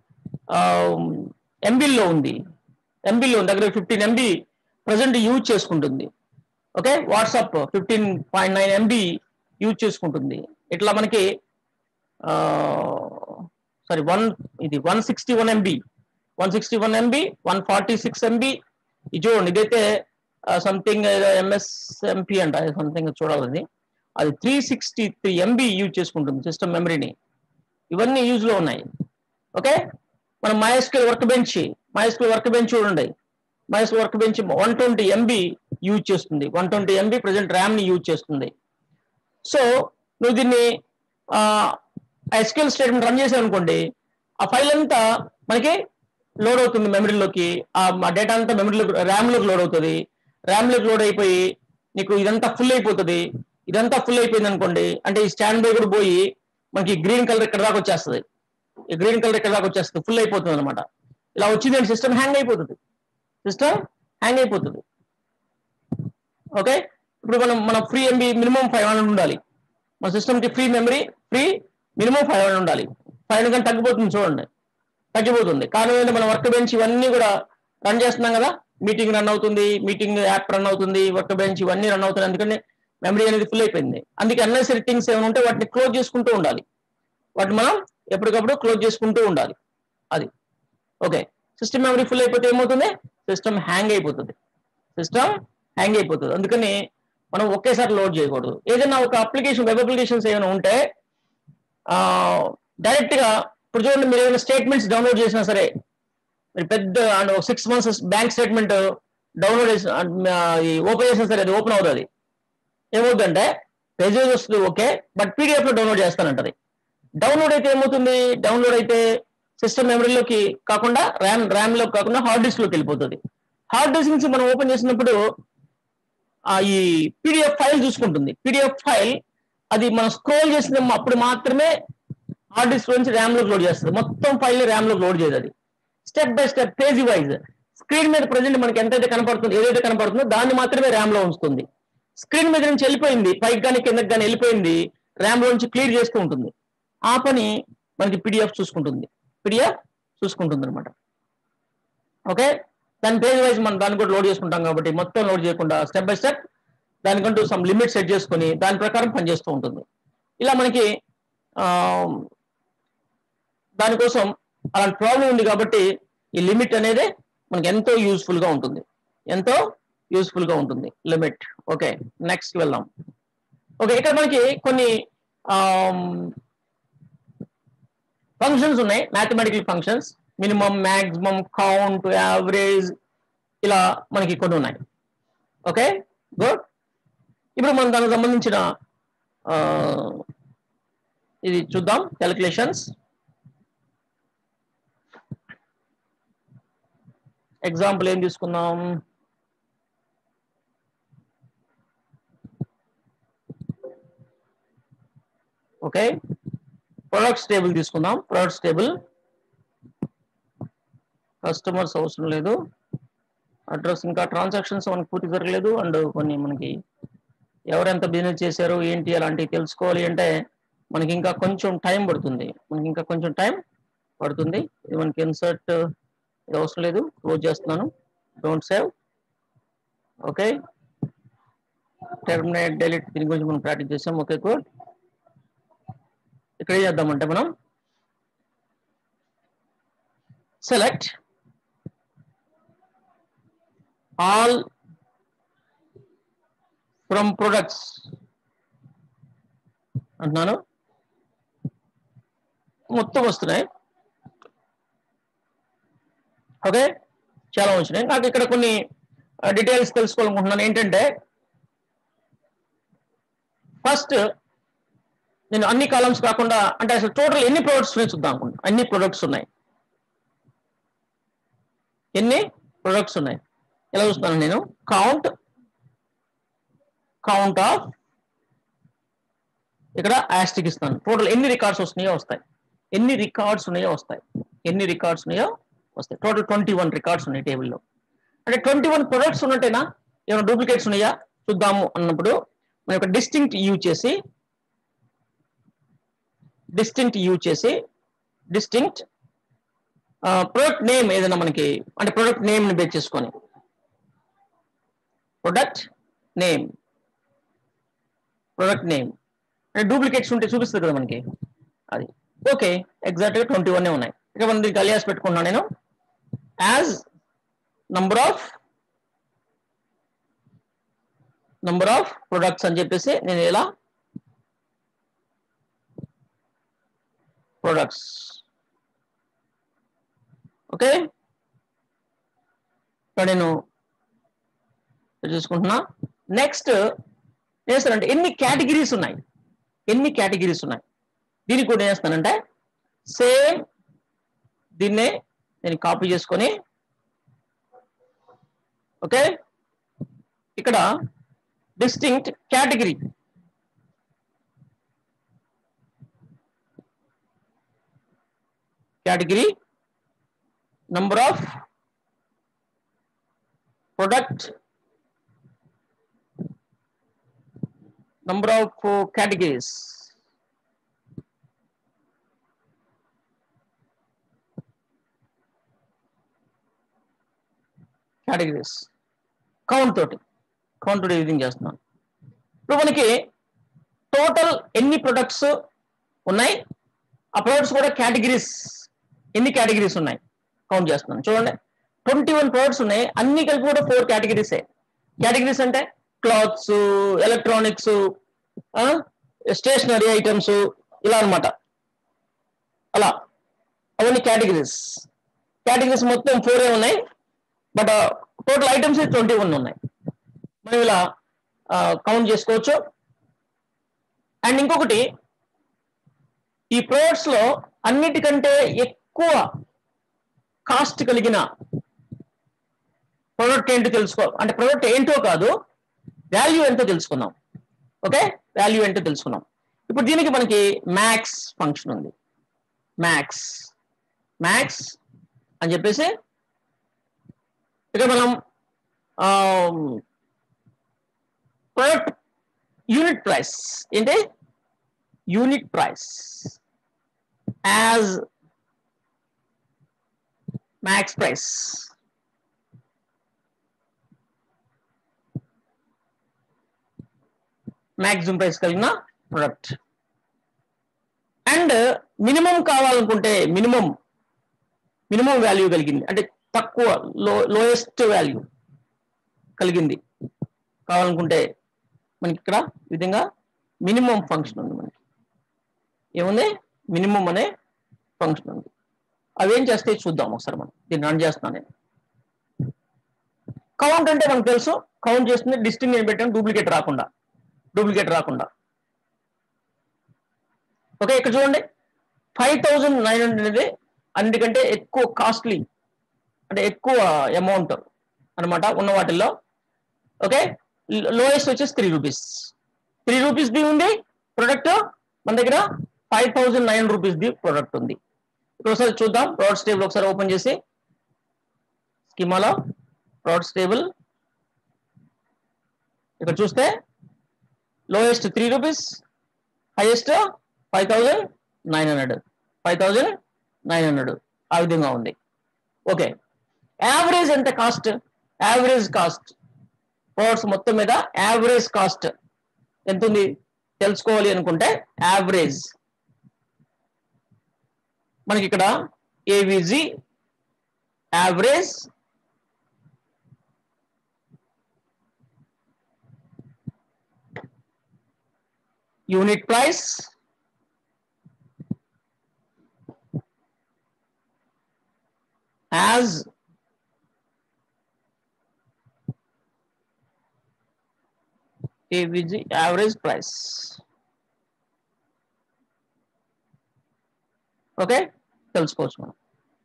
ఎంబీలో ఉంది ఎంబీలో దగ్గర ఫిఫ్టీన్ ఎంబీ ప్రజెంట్ యూజ్ చేసుకుంటుంది okay WhatsApp fifteen point nine MB use చేసుకుంటుంది ఇట్లా మనకి సారీ వన్ ఇది one sixty one MB one sixty one MB one forty six MB ఇది చూడండి ఇదైతే సంథింగ్ ఎంఎస్ఎంపీ అంట సంథింగ్ చూడాలి అది three sixty three MB use చేసుకుంటుంది సిస్టమ్ మెమరీని ఇవన్నీ యూజ్ లో ఉన్నాయి ఓకే మనం MySQL workbench MySQL workbench చూడండి MySQL workbench one twenty MB use చేస్తుంది one twenty MB present RAM ని యూజ్ చేస్తుంది సో నువ్వు దీన్ని ఎస్క్యూఎల్ స్టేట్మెంట్ రన్ చేసావు అనుకోండి ఆ ఫైల్ అంతా మనకి లోడ్ అవుతుంది మెమరీలోకి ఆ డేటా అంతా మెమరీలోకి ర్యామ్ లోకి లోడ్ అవుతుంది ర్యామ్ లోకి లోడ్ అయిపోయి నీకు ఇదంతా ఫుల్ అయిపోతుంది ఇదంతా ఫుల్ అయిపోయింది అనుకోండి అంటే ఈ స్టాండ్ బై కూడా పోయి మనకి గ్రీన్ కలర్ ఇక్కడ దాకా వచ్చేస్తుంది ఈ గ్రీన్ కలర్ ఇక్కడ దాకా వచ్చేస్తుంది ఫుల్ అయిపోతుంది అనమాట ఇలా వచ్చింది సిస్టమ్ హ్యాంగ్ అయిపోతుంది సిస్టమ్ హ్యాంగ్ అయిపోతుంది ఓకే ఇప్పుడు మనం మన free MB minimum five hundred ఉండాలి మన సిస్టమ్ కి free memory free minimum five hundred ఉండాలి ఫైవ్ హండ్రెడ్ కంటే తగ్గిపోతుంది చూడండి తగ్గిపోతుంది కానీ ఏంటంటే మన వర్క్ బెంచ్ ఇవన్నీ కూడా రన్ చేస్తున్నాం కదా మీటింగ్ రన్ అవుతుంది మీటింగ్ యాప్ రన్ అవుతుంది వర్క్ బెంచ్ ఇవన్నీ రన్ అవుతుంది అందుకని మెమరీ అనేది ఫుల్ అయిపోయింది అందుకే అన్నెసరీ థింగ్స్ ఏమైనా ఉంటే వాటిని క్లోజ్ చేసుకుంటూ ఉండాలి వాటిని మనం ఎప్పటికప్పుడు క్లోజ్ చేసుకుంటూ ఉండాలి అది ఓకే సిస్టమ్ మెమరీ ఫుల్ అయిపోతే ఏమవుతుంది సిస్టమ్ హ్యాంగ్ అయిపోతుంది సిస్టమ్ హ్యాంగ్ అయిపోతుంది అందుకని మనం ఒకేసారి లోడ్ చేయకూడదు ఏదైనా ఒక అప్లికేషన్ వెబ్ అప్లికేషన్స్ ఏమైనా ఉంటే డైరెక్ట్ గా ఇప్పుడు చూడండి మీరు ఏమైనా స్టేట్మెంట్స్ డౌన్లోడ్ చేసినా సరే మీరు పెద్ద six months bank statement download చేసి ఓపెన్ చేసినా సరే అది ఓపెన్ అవుతుంది ఏమవుతుందంటే పేజెస్ వస్తుంది ఓకే బట్ పీడిఎఫ్ లో డౌన్లోడ్ చేస్తానంటది డౌన్లోడ్ అయితే ఏమవుతుంది డౌన్లోడ్ అయితే సిస్టమ్ మెమరీలోకి కాకుండా ర్యామ్ ర్యామ్ లో కాకుండా హార్డ్ డిస్క్ లోకి వెళ్ళిపోతుంది హార్డ్ డిస్క్ నుంచి మనం ఓపెన్ చేసినప్పుడు ఆ ఈ పీడిఎఫ్ ఫైల్ చూసుకుంటుంది పీడిఎఫ్ ఫైల్ అది మనం స్క్రోల్ చేసిన అప్పుడు మాత్రమే హార్డ్ డిస్క్ నుంచి ర్యామ్ లోకి లోడ్ చేస్తుంది మొత్తం ఫైల్ ని ర్యామ్ లోకి లోడ్ చేయదు అది step by step page wise screen మీద ప్రజెంట్ మనకి ఎంతైతే కనపడుతుందో ఏదైతే కనపడుతుందో దాన్ని మాత్రమే ర్యామ్ లో ఉంచుతుంది స్క్రీన్ మీద నుంచి వెళ్ళిపోయింది పైకి కానీ కిందకి కానీ వెళ్ళిపోయింది ర్యామ్ లో నుంచి క్లియర్ చేస్తూ ఉంటుంది ఆ పని మనకి పీడిఎఫ్ చూసుకుంటుంది పీడిఎఫ్ చూసుకుంటుంది అనమాట ఓకే దాని పేజ్ వైజ్ మనం దాన్ని కూడా లోడ్ చేసుకుంటాం కాబట్టి మొత్తం లోడ్ చేయకుండా స్టెప్ బై స్టెప్ దానికంటూ సమ్ లిమిట్ సెట్ చేసుకొని దాని ప్రకారం పనిచేస్తూ ఉంటుంది ఇలా మనకి ఆ, దానికోసం అలాంటి ప్రాబ్లం ఉంది కాబట్టి ఈ లిమిట్ అనేది మనకి ఎంతో యూస్ఫుల్ గా ఉంటుంది ఎంతో యూస్ఫుల్ గా ఉంటుంది లిమిట్ ఓకే నెక్స్ట్ వెళ్దాం ఓకే ఇక్కడ మనకి కొన్ని ఫంక్షన్స్ ఉన్నాయి mathematical functions minimum maximum count average ఇలా మనకి కొన్ని ఉన్నాయి ఓకే గుడ్ ఇప్పుడు మనం దానికి సంబంధించిన ఆ, ఇది చూద్దాం క్యాలిక్యులేషన్స్ ఎగ్జాంపుల్ ఏం తీసుకుందాం ఓకే ప్రొడక్ట్స్ టేబుల్ తీసుకుందాం ప్రొడక్ట్స్ టేబుల్ కస్టమర్స్ అవసరం లేదు అడ్రస్ ఇంకా ట్రాన్సాక్షన్స్ మనకి పూర్తి జరగలేదు అండ్ కొన్ని మనకి ఎవరెంత బిజినెస్ చేశారు ఏంటి అలాంటివి తెలుసుకోవాలి అంటే మనకి ఇంకా కొంచెం టైం పడుతుంది మనకి ఇంకా కొంచెం టైం పడుతుంది ఇది మనకి ఇన్సర్ట్ ఇది అవసరం లేదు క్లోజ్ చేస్తున్నాను don't save okay terminate delete దీని గురించి మనం ప్రాక్టీస్ చేసాం ఓకే గుడ్ ఇక్కడ ఏం చేద్దామంటే మనం సెలెక్ట్ ఆల్ ఫ్రమ్ ప్రొడక్ట్స్ అంటున్నాను మొత్తం వస్తున్నాయి ఓకే చాలా వచ్చినాయి నాకు ఇక్కడ కొన్ని డీటెయిల్స్ తెలుసుకోవాలనుకుంటున్నాను ఏంటంటే ఫస్ట్ నేను అన్ని కాలమ్స్ కాకుండా అంటే అసలు టోటల్ ఎన్ని ప్రొడక్ట్స్ ఉన్నాయి చూద్దాం అనుకుంటా అన్ని ప్రొడక్ట్స్ ఉన్నాయి ఎన్ని ప్రొడక్ట్స్ ఉన్నాయి ఎలా చూస్తున్నాను నేను కౌంట్ కౌంట్ ఆఫ్ ఇక్కడ యాస్టిక్ ఇస్తాను టోటల్ ఎన్ని రికార్డ్స్ వస్తున్నాయో వస్తాయి ఎన్ని రికార్డ్స్ ఉన్నాయో వస్తాయి ఎన్ని రికార్డ్స్ ఉన్నాయో వస్తాయి టోటల్ ట్వంటీ వన్ రికార్డ్స్ ఉన్నాయి టేబుల్లో అంటే ట్వంటీ వన్ ప్రొడక్ట్స్ ఉన్నట్టేనా ఏమైనా డూప్లికేట్స్ ఉన్నాయా చూద్దాము అన్నప్పుడు మనం ఒక డిస్టింక్ట్ యూజ్ చేసి డిస్టింక్ట్ యూజ్ చేసి డిస్టింక్ట్ ప్రొడక్ట్ నేమ్ ఏదైనా మనకి అంటే ప్రొడక్ట్ నేమ్ ని బేస్ చేసుకొని ప్రొడక్ట్ నేమ్ ప్రొడక్ట్ నేమ్ అంటే డూప్లికేట్స్ ఉంటే చూపిస్తుంది కదా మనకి అది ఓకే ఎగ్జాక్ట్ గా ట్వంటీ వన్ ఉన్నాయి ఇక మనం దీనికి అలియాస్ పెట్టుకున్నాను నేను as number of number of products అని చెప్పేసి నేను ఇలా ప్రొడక్ట్స్ ఓకే ఇక్కడ నేను ఇక్కడ చూసుకుంటున్నా నెక్స్ట్ చేస్తానంటే ఎన్ని కేటగిరీస్ ఉన్నాయి ఎన్ని కేటగిరీస్ ఉన్నాయి దీనికి కూడా ఏం చేస్తానంటే సేమ్ దీన్నే నేను కాపీ చేసుకొని ఓకే ఇక్కడ distinct category category number of product number of uh, categories categories count తోటి కౌంట్ తోటి యూజింగ్ చేస్తున్నాను ఇప్పుడు మనకి టోటల్ ఎన్ని ప్రొడక్ట్స్ ఉన్నాయి ఆ ప్రొడక్ట్స్ కూడా కేటగిరీస్ ఎన్ని కేటగిరీస్ ఉన్నాయి కౌంట్ చేస్తున్నాను చూడండి ట్వంటీ వన్ ప్రొడక్ట్స్ ఉన్నాయి అన్ని కలిపి కూడా ఫోర్ కేటగిరీసే కేటగిరీస్ అంటే క్లాత్స్ ఎలక్ట్రానిక్స్ స్టేషనరీ ఐటమ్స్ ఇలా అన్నమాట అలా అవన్నీ కేటగిరీస్ కేటగిరీస్ మొత్తం ఫోరే ఉన్నాయి but total items twenty one ఉన్నాయి మనం ఇలా కౌంట్ చేసుకోవచ్చు అండ్ ఇంకొకటి ఈ ప్రొడక్ట్స్ లో అన్నిటికంటే ఎక్కువ కాస్ట్ కలిగిన ప్రొడక్ట్ ఏంటో తెలుసుకో అంటే ప్రొడక్ట్ ఏంటో కాదు వాల్యూ ఎంతో తెలుసుకుందాం ఓకే వాల్యూ ఏంటో తెలుసుకున్నాం ఇప్పుడు దీనికి మనకి మ్యాక్స్ ఫంక్షన్ ఉంది మ్యాక్స్ మ్యాక్స్ అని చెప్పేసి ఇక్కడ మనం ప్రొడక్ట్ యూనిట్ ప్రైస్ ఏంటి unit price as max price maximum price కలిగిన ప్రొడక్ట్ అండ్ మినిమం కావాలనుకుంటే మినిమం మినిమం వాల్యూ కలిగింది అంటే తక్కువ లో లోయెస్ట్ వాల్యూ కలిగింది కావాలనుకుంటే మనకి ఇక్కడ ఈ విధంగా మినిమం ఫంక్షన్ ఉంది మనకి ఏముంది మినిమం అనే ఫంక్షన్ ఉంది అవి ఏం చేస్తే చూద్దాం ఒకసారి మనం దీన్ని రన్ చేస్తున్నాను నేను కౌంట్ అంటే మనకు తెలుసు కౌంట్ చేస్తుంది డిస్టింగ్ ఏం పెట్టాను డూప్లికేట్ రాకుండా డూప్లికేట్ రాకుండా ఓకే ఇక్కడ చూడండి ఫైవ్ థౌజండ్ నైన్ హండ్రెడ్ అనేది అన్నిటికంటే ఎక్కువ కాస్ట్లీ అంటే ఎక్కువ అమౌంట్ అన్నమాట ఉన్న వాటిల్లో ఓకే లోయెస్ట్ వచ్చేసి త్రీ రూపీస్ త్రీ రూపీస్ ది ఉంది ప్రొడక్ట్ మన దగ్గర ఫైవ్ థౌజండ్ నైన్ రూపీస్ ది ప్రొడక్ట్ ఉంది ఇప్పుడు ఒకసారి చూద్దాం ప్రొడక్ట్స్ టేబుల్ ఒకసారి ఓపెన్ చేసి స్కీమాలో ప్రొడక్ట్స్ టేబుల్ ఇక్కడ చూస్తే lowest three rupees highest five thousand nine hundred five thousand nine hundred ఆ విధంగా ఉంది ఓకే యావరేజ్ ఎంత కాస్ట్ యావరేజ్ కాస్ట్ ప్రొడక్ట్స్ మొత్తం మీద యావరేజ్ కాస్ట్ ఎంత ఉంది తెలుసుకోవాలి అనుకుంటే యావరేజ్ మనకి ఇక్కడ AVG average unit price as AVG average price. Okay తెలుసుకోవచ్చు మనం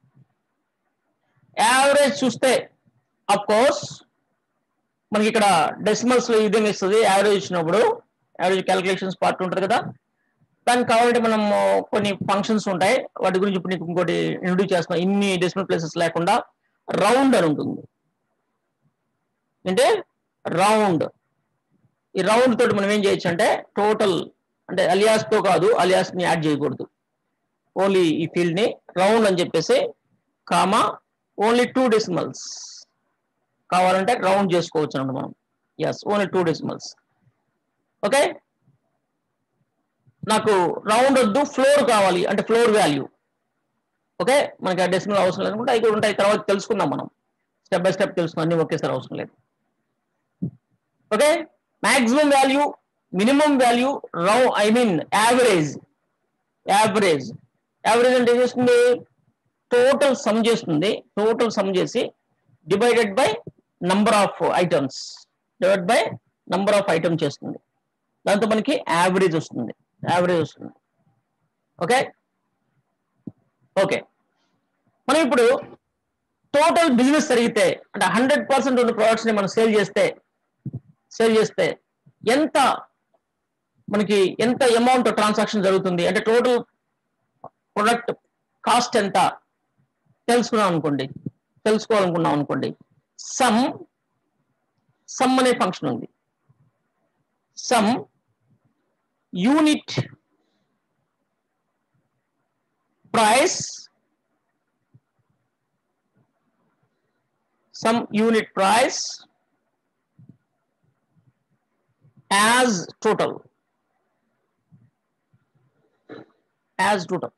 యావరేజ్ చూస్తే అఫ్ కోర్స్ మనకి ఇక్కడ డెసిమల్స్ లో ఈ విధంగా ఇస్తుంది యావరేజ్ ఇచ్చినప్పుడు యావరేజ్ క్యాలిక్యులేషన్స్ పార్ట్ ఉంటుంది కదా దానికి కావాలంటే మనం కొన్ని ఫంక్షన్స్ ఉంటాయి వాటి గురించి ఇప్పుడు నీకు ఇంకోటి ఇంట్రడ్యూస్ చేస్తున్నాం ఇన్ని డెసిమల్ ప్లేసెస్ లేకుండా రౌండ్ అని ఉంటుంది అంటే రౌండ్ ఈ రౌండ్ తోటి మనం ఏం చేయొచ్చు అంటే టోటల్ అంటే అలియాస్ తో కాదు అలియాస్ ని యాడ్ చేయకూడదు ఓన్లీ ఈ ఫీల్డ్ ని రౌండ్ అని చెప్పేసి కామా ఓన్లీ టూ డెసిమల్స్ కావాలంటే రౌండ్ చేసుకోవచ్చు అన్నమాట మనం yes only two decimals okay నాకు రౌండ్ వద్దు ఫ్లోర్ కావాలి అంటే ఫ్లోర్ వాల్యూ ఓకే మనకి ఆ డెసిమల్ అవసరం లేదనుకుంటే అవి కూడా ఉంటాయి తర్వాత తెలుసుకుందాం మనం స్టెప్ బై స్టెప్ తెలుసుకుందాం అన్ని ఒకేసారి అవసరం లేదు okay maximum value minimum value రౌ I mean average average average అంటే ఏం చేస్తుంది టోటల్ సమ్ చేస్తుంది టోటల్ సమ్ చేసి divided by number of items divide by number of item చేస్తుంది దాంతో మనకి యావరేజ్ వస్తుంది యావరేజ్ వస్తుంది ఓకే ఓకే మనం ఇప్పుడు టోటల్ బిజినెస్ జరిగితే అంటే హండ్రెడ్ పర్సెంట్ ఉన్న products ని మనం సేల్ చేస్తే సేల్ చేస్తే ఎంత మనకి ఎంత అమౌంట్ ట్రాన్సాక్షన్ జరుగుతుంది అంటే టోటల్ ప్రొడక్ట్ కాస్ట్ ఎంత తెలుసుకున్నాం అనుకోండి తెలుసుకోవాలనుకున్నాం అనుకోండి సమ్ సమ్ అనే ఫంక్షన్ ఉంది sum unit price sum unit price as total as total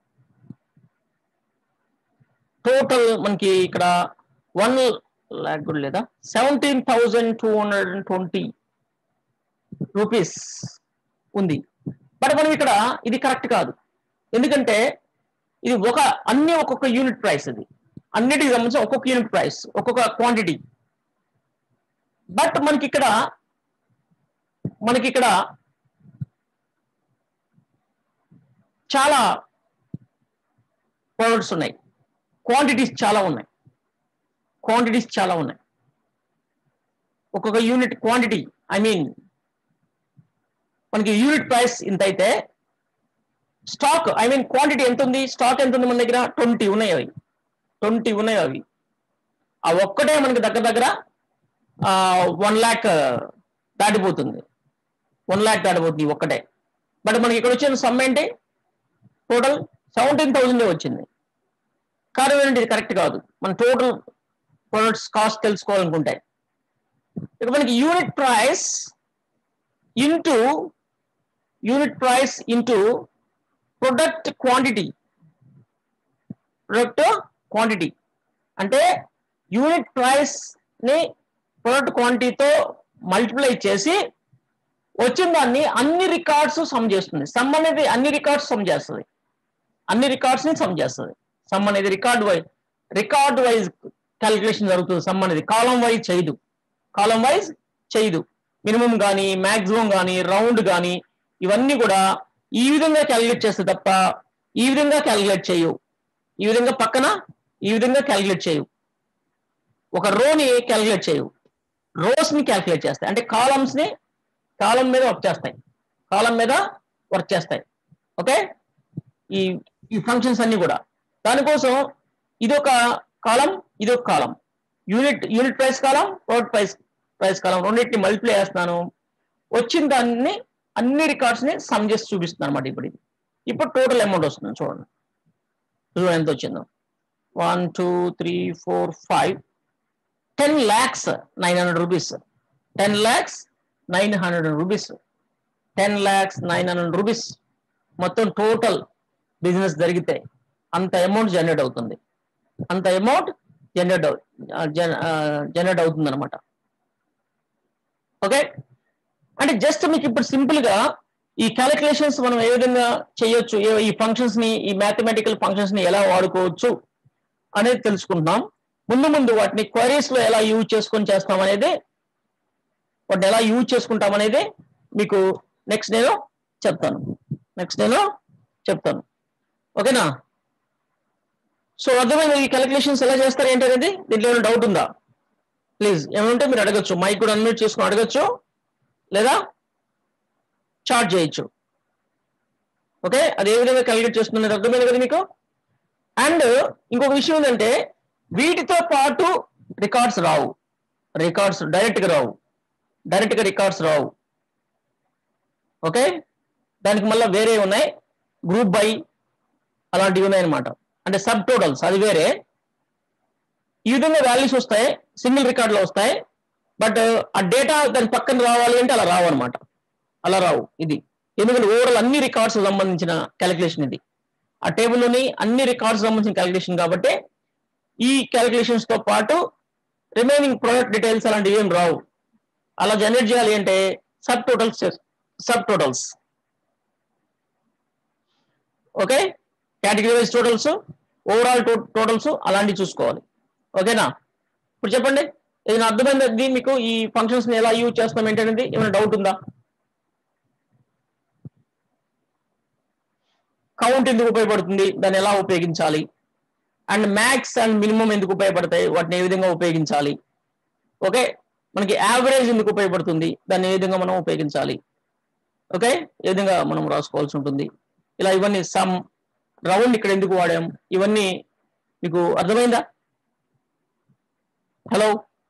total మనకి ఇక్కడ వన్ లాక్ కూడా లేదా seventeen thousand two hundred and twenty rupees ఉంది బట్ మనం ఇక్కడ ఇది కరెక్ట్ కాదు ఎందుకంటే ఇది ఒక అన్ని ఒక్కొక్క యూనిట్ ప్రైస్ ఇది అన్నిటికి సంబంధించి ఒక్కొక్క యూనిట్ ప్రైస్ ఒక్కొక్క క్వాంటిటీ బట్ మనకి ఇక్కడ మనకి ఇక్కడ చాలా ప్రొడక్ట్స్ ఉన్నాయి క్వాంటిటీస్ చాలా ఉన్నాయి క్వాంటిటీస్ చాలా ఉన్నాయి ఒక్కొక్క యూనిట్ క్వాంటిటీ ఐ మీన్ మనకి యూనిట్ ప్రైస్ ఇంత అయితే స్టాక్ ఐ మీన్ క్వాంటిటీ ఎంత ఉంది స్టాక్ ఎంత ఉంది మన దగ్గర ట్వంటీ ఉన్నాయి అవి ట్వంటీ ఉన్నాయి అవి ఆ ఒక్కటే మనకి దగ్గర దగ్గర వన్ ల్యాక్ దాటిపోతుంది వన్ ల్యాక్ దాటిపోతుంది ఈ ఒక్కటే బట్ మనకి ఇక్కడ వచ్చిన సమ్ ఏంటి టోటల్ సెవెంటీన్ థౌజండ్ వచ్చింది కారణం ఏంటంటే ఇది కరెక్ట్ కాదు మన టోటల్ ప్రొడక్ట్స్ కాస్ట్ తెలుసుకోవాలనుకుంటే ఇక మనకి unit price into unit price into product quantity product quantity అంటే యూనిట్ ప్రైస్ ని ప్రొడక్ట్ క్వాంటిటీతో మల్టిప్లై చేసి వచ్చిన దాన్ని అన్ని రికార్డ్స్ సమ్ చేస్తుంది సమ్ అనేది అన్ని రికార్డ్స్ సమ్ చేస్తుంది అన్ని రికార్డ్స్ ని సమ్ చేస్తుంది సమ్ అనేది record wise record wise calculation జరుగుతుంది సమ్ అనేది కాలం వైజ్ చేయదు కాలం వైజ్ చేయదు మినిమం కానీ మాక్సిమం కానీ రౌండ్ కానీ ఇవన్నీ కూడా ఈ విధంగా క్యాలిక్యులేట్ చేస్తే తప్ప ఈ విధంగా క్యాలిక్యులేట్ చేయవు ఈ విధంగా పక్కన ఈ విధంగా క్యాలిక్యులేట్ చేయవు ఒక రోని క్యాలిక్యులేట్ చేయవు రోస్ ని క్యాలిక్యులేట్ చేస్తాయి అంటే కాలమ్స్ ని కాలం మీద వర్క్ చేస్తాయి కాలం మీద వర్క్ చేస్తాయి ఓకే ఈ ఈ ఫంక్షన్స్ అన్ని కూడా దానికోసం ఇది ఒక కాలం ఇది ఒక column unit unit price column product price price column రెండింటిని మల్టిప్లై చేస్తున్నాను వచ్చిన దాన్ని అన్ని రికార్డ్స్ ని సమ్ చేసి చూపిస్తున్నాను అనమాట ఇప్పుడు ఇది ఇప్పుడు టోటల్ అమౌంట్ వస్తుంది చూడండి చూడండి ఎంత వచ్చిందో one two three four five ten lakhs nine hundred rupees ten lakhs nine hundred rupees ten lakhs nine hundred rupees మొత్తం టోటల్ బిజినెస్ జరిగితే అంత అమౌంట్ జనరేట్ అవుతుంది అంత అమౌంట్ జనరేట్ జనరేట్ అవుతుంది అనమాట ఓకే అంటే జస్ట్ మీకు ఇప్పుడు సింపుల్ గా ఈ క్యాలిక్యులేషన్స్ మనం ఏ విధంగా చేయొచ్చు ఏ- ఈ ఫంక్షన్స్ ని ఈ మ్యాథమెటికల్ ఫంక్షన్స్ ని ఎలా వాడుకోవచ్చు అనేది తెలుసుకుంటున్నాం ముందు ముందు వాటిని క్వరీస్ లో ఎలా యూజ్ చేసుకొని చేస్తాం అనేది వాటిని ఎలా యూజ్ చేసుకుంటాం అనేది మీకు నెక్స్ట్ నేను చెప్తాను నెక్స్ట్ నేను చెప్తాను ఓకేనా సో అర్థమైంది ఈ క్యాలిక్యులేషన్స్ ఎలా చేస్తారు ఏంటి అనేది దీంట్లో ఏమైనా డౌట్ ఉందా ప్లీజ్ ఏమంటే మీరు అడగచ్చు మైక్ కూడా అన్మ్యూట్ చేసుకుని అడగచ్చు లేదా చార్ట్ చేయొచ్చు ఓకే అది ఏ విధంగా క్యాలిక్యులేట్ చేస్తుంది అర్థమైంది కదా మీకు అండ్ ఇంకొక విషయం ఏంటంటే వీటితో పాటు రికార్డ్స్ రావు రికార్డ్స్ డైరెక్ట్ గా రావు డైరెక్ట్ గా రికార్డ్స్ రావు ఓకే దానికి మళ్ళీ వేరే ఉన్నాయి గ్రూప్ బై అలాంటివి ఉన్నాయి అనమాట అంటే సబ్ టోటల్స్ అది వేరే ఈ విధంగా వాల్యూస్ వస్తాయి సింగిల్ రికార్డులో వస్తాయి బట్ ఆ డేటా దాని పక్కన రావాలి అంటే అలా రావు అనమాట అలా రావు ఇది ఎందుకంటే ఓవరాల్ అన్ని రికార్డ్స్ సంబంధించిన క్యాలిక్యులేషన్ ఇది ఆ టేబుల్లోని అన్ని రికార్డ్స్ సంబంధించిన క్యాలిక్యులేషన్ కాబట్టి ఈ క్యాలిక్యులేషన్స్ తో పాటు రిమైనింగ్ ప్రొడక్ట్ డీటెయిల్స్ అలాంటివి ఏం రావు అలా జనరేట్ చేయాలి అంటే subtotals subtotals okay category wise totals overall totals అలాంటివి చూసుకోవాలి ఓకేనా ఇప్పుడు చెప్పండి ఏదైనా అర్థమైంది మీకు ఈ ఫంక్షన్స్ ని ఎలా యూజ్ చేస్తాం ఏంటనేది ఏమైనా డౌట్ ఉందా కౌంట్ ఎందుకు ఉపయోగపడుతుంది దాన్ని ఎలా ఉపయోగించాలి అండ్ మ్యాక్స్ అండ్ మినిమం ఎందుకు ఉపయోగపడతాయి వాటిని ఏ విధంగా ఉపయోగించాలి ఓకే మనకి యావరేజ్ ఎందుకు ఉపయోగపడుతుంది దాన్ని ఏ విధంగా మనం ఉపయోగించాలి ఓకే ఏ విధంగా మనం రాసుకోవాల్సి ఉంటుంది ఇలా ఇవన్నీ సమ్ రౌండ్ ఇక్కడ ఎందుకు వాడాం ఇవన్నీ మీకు అర్థమైందా హలో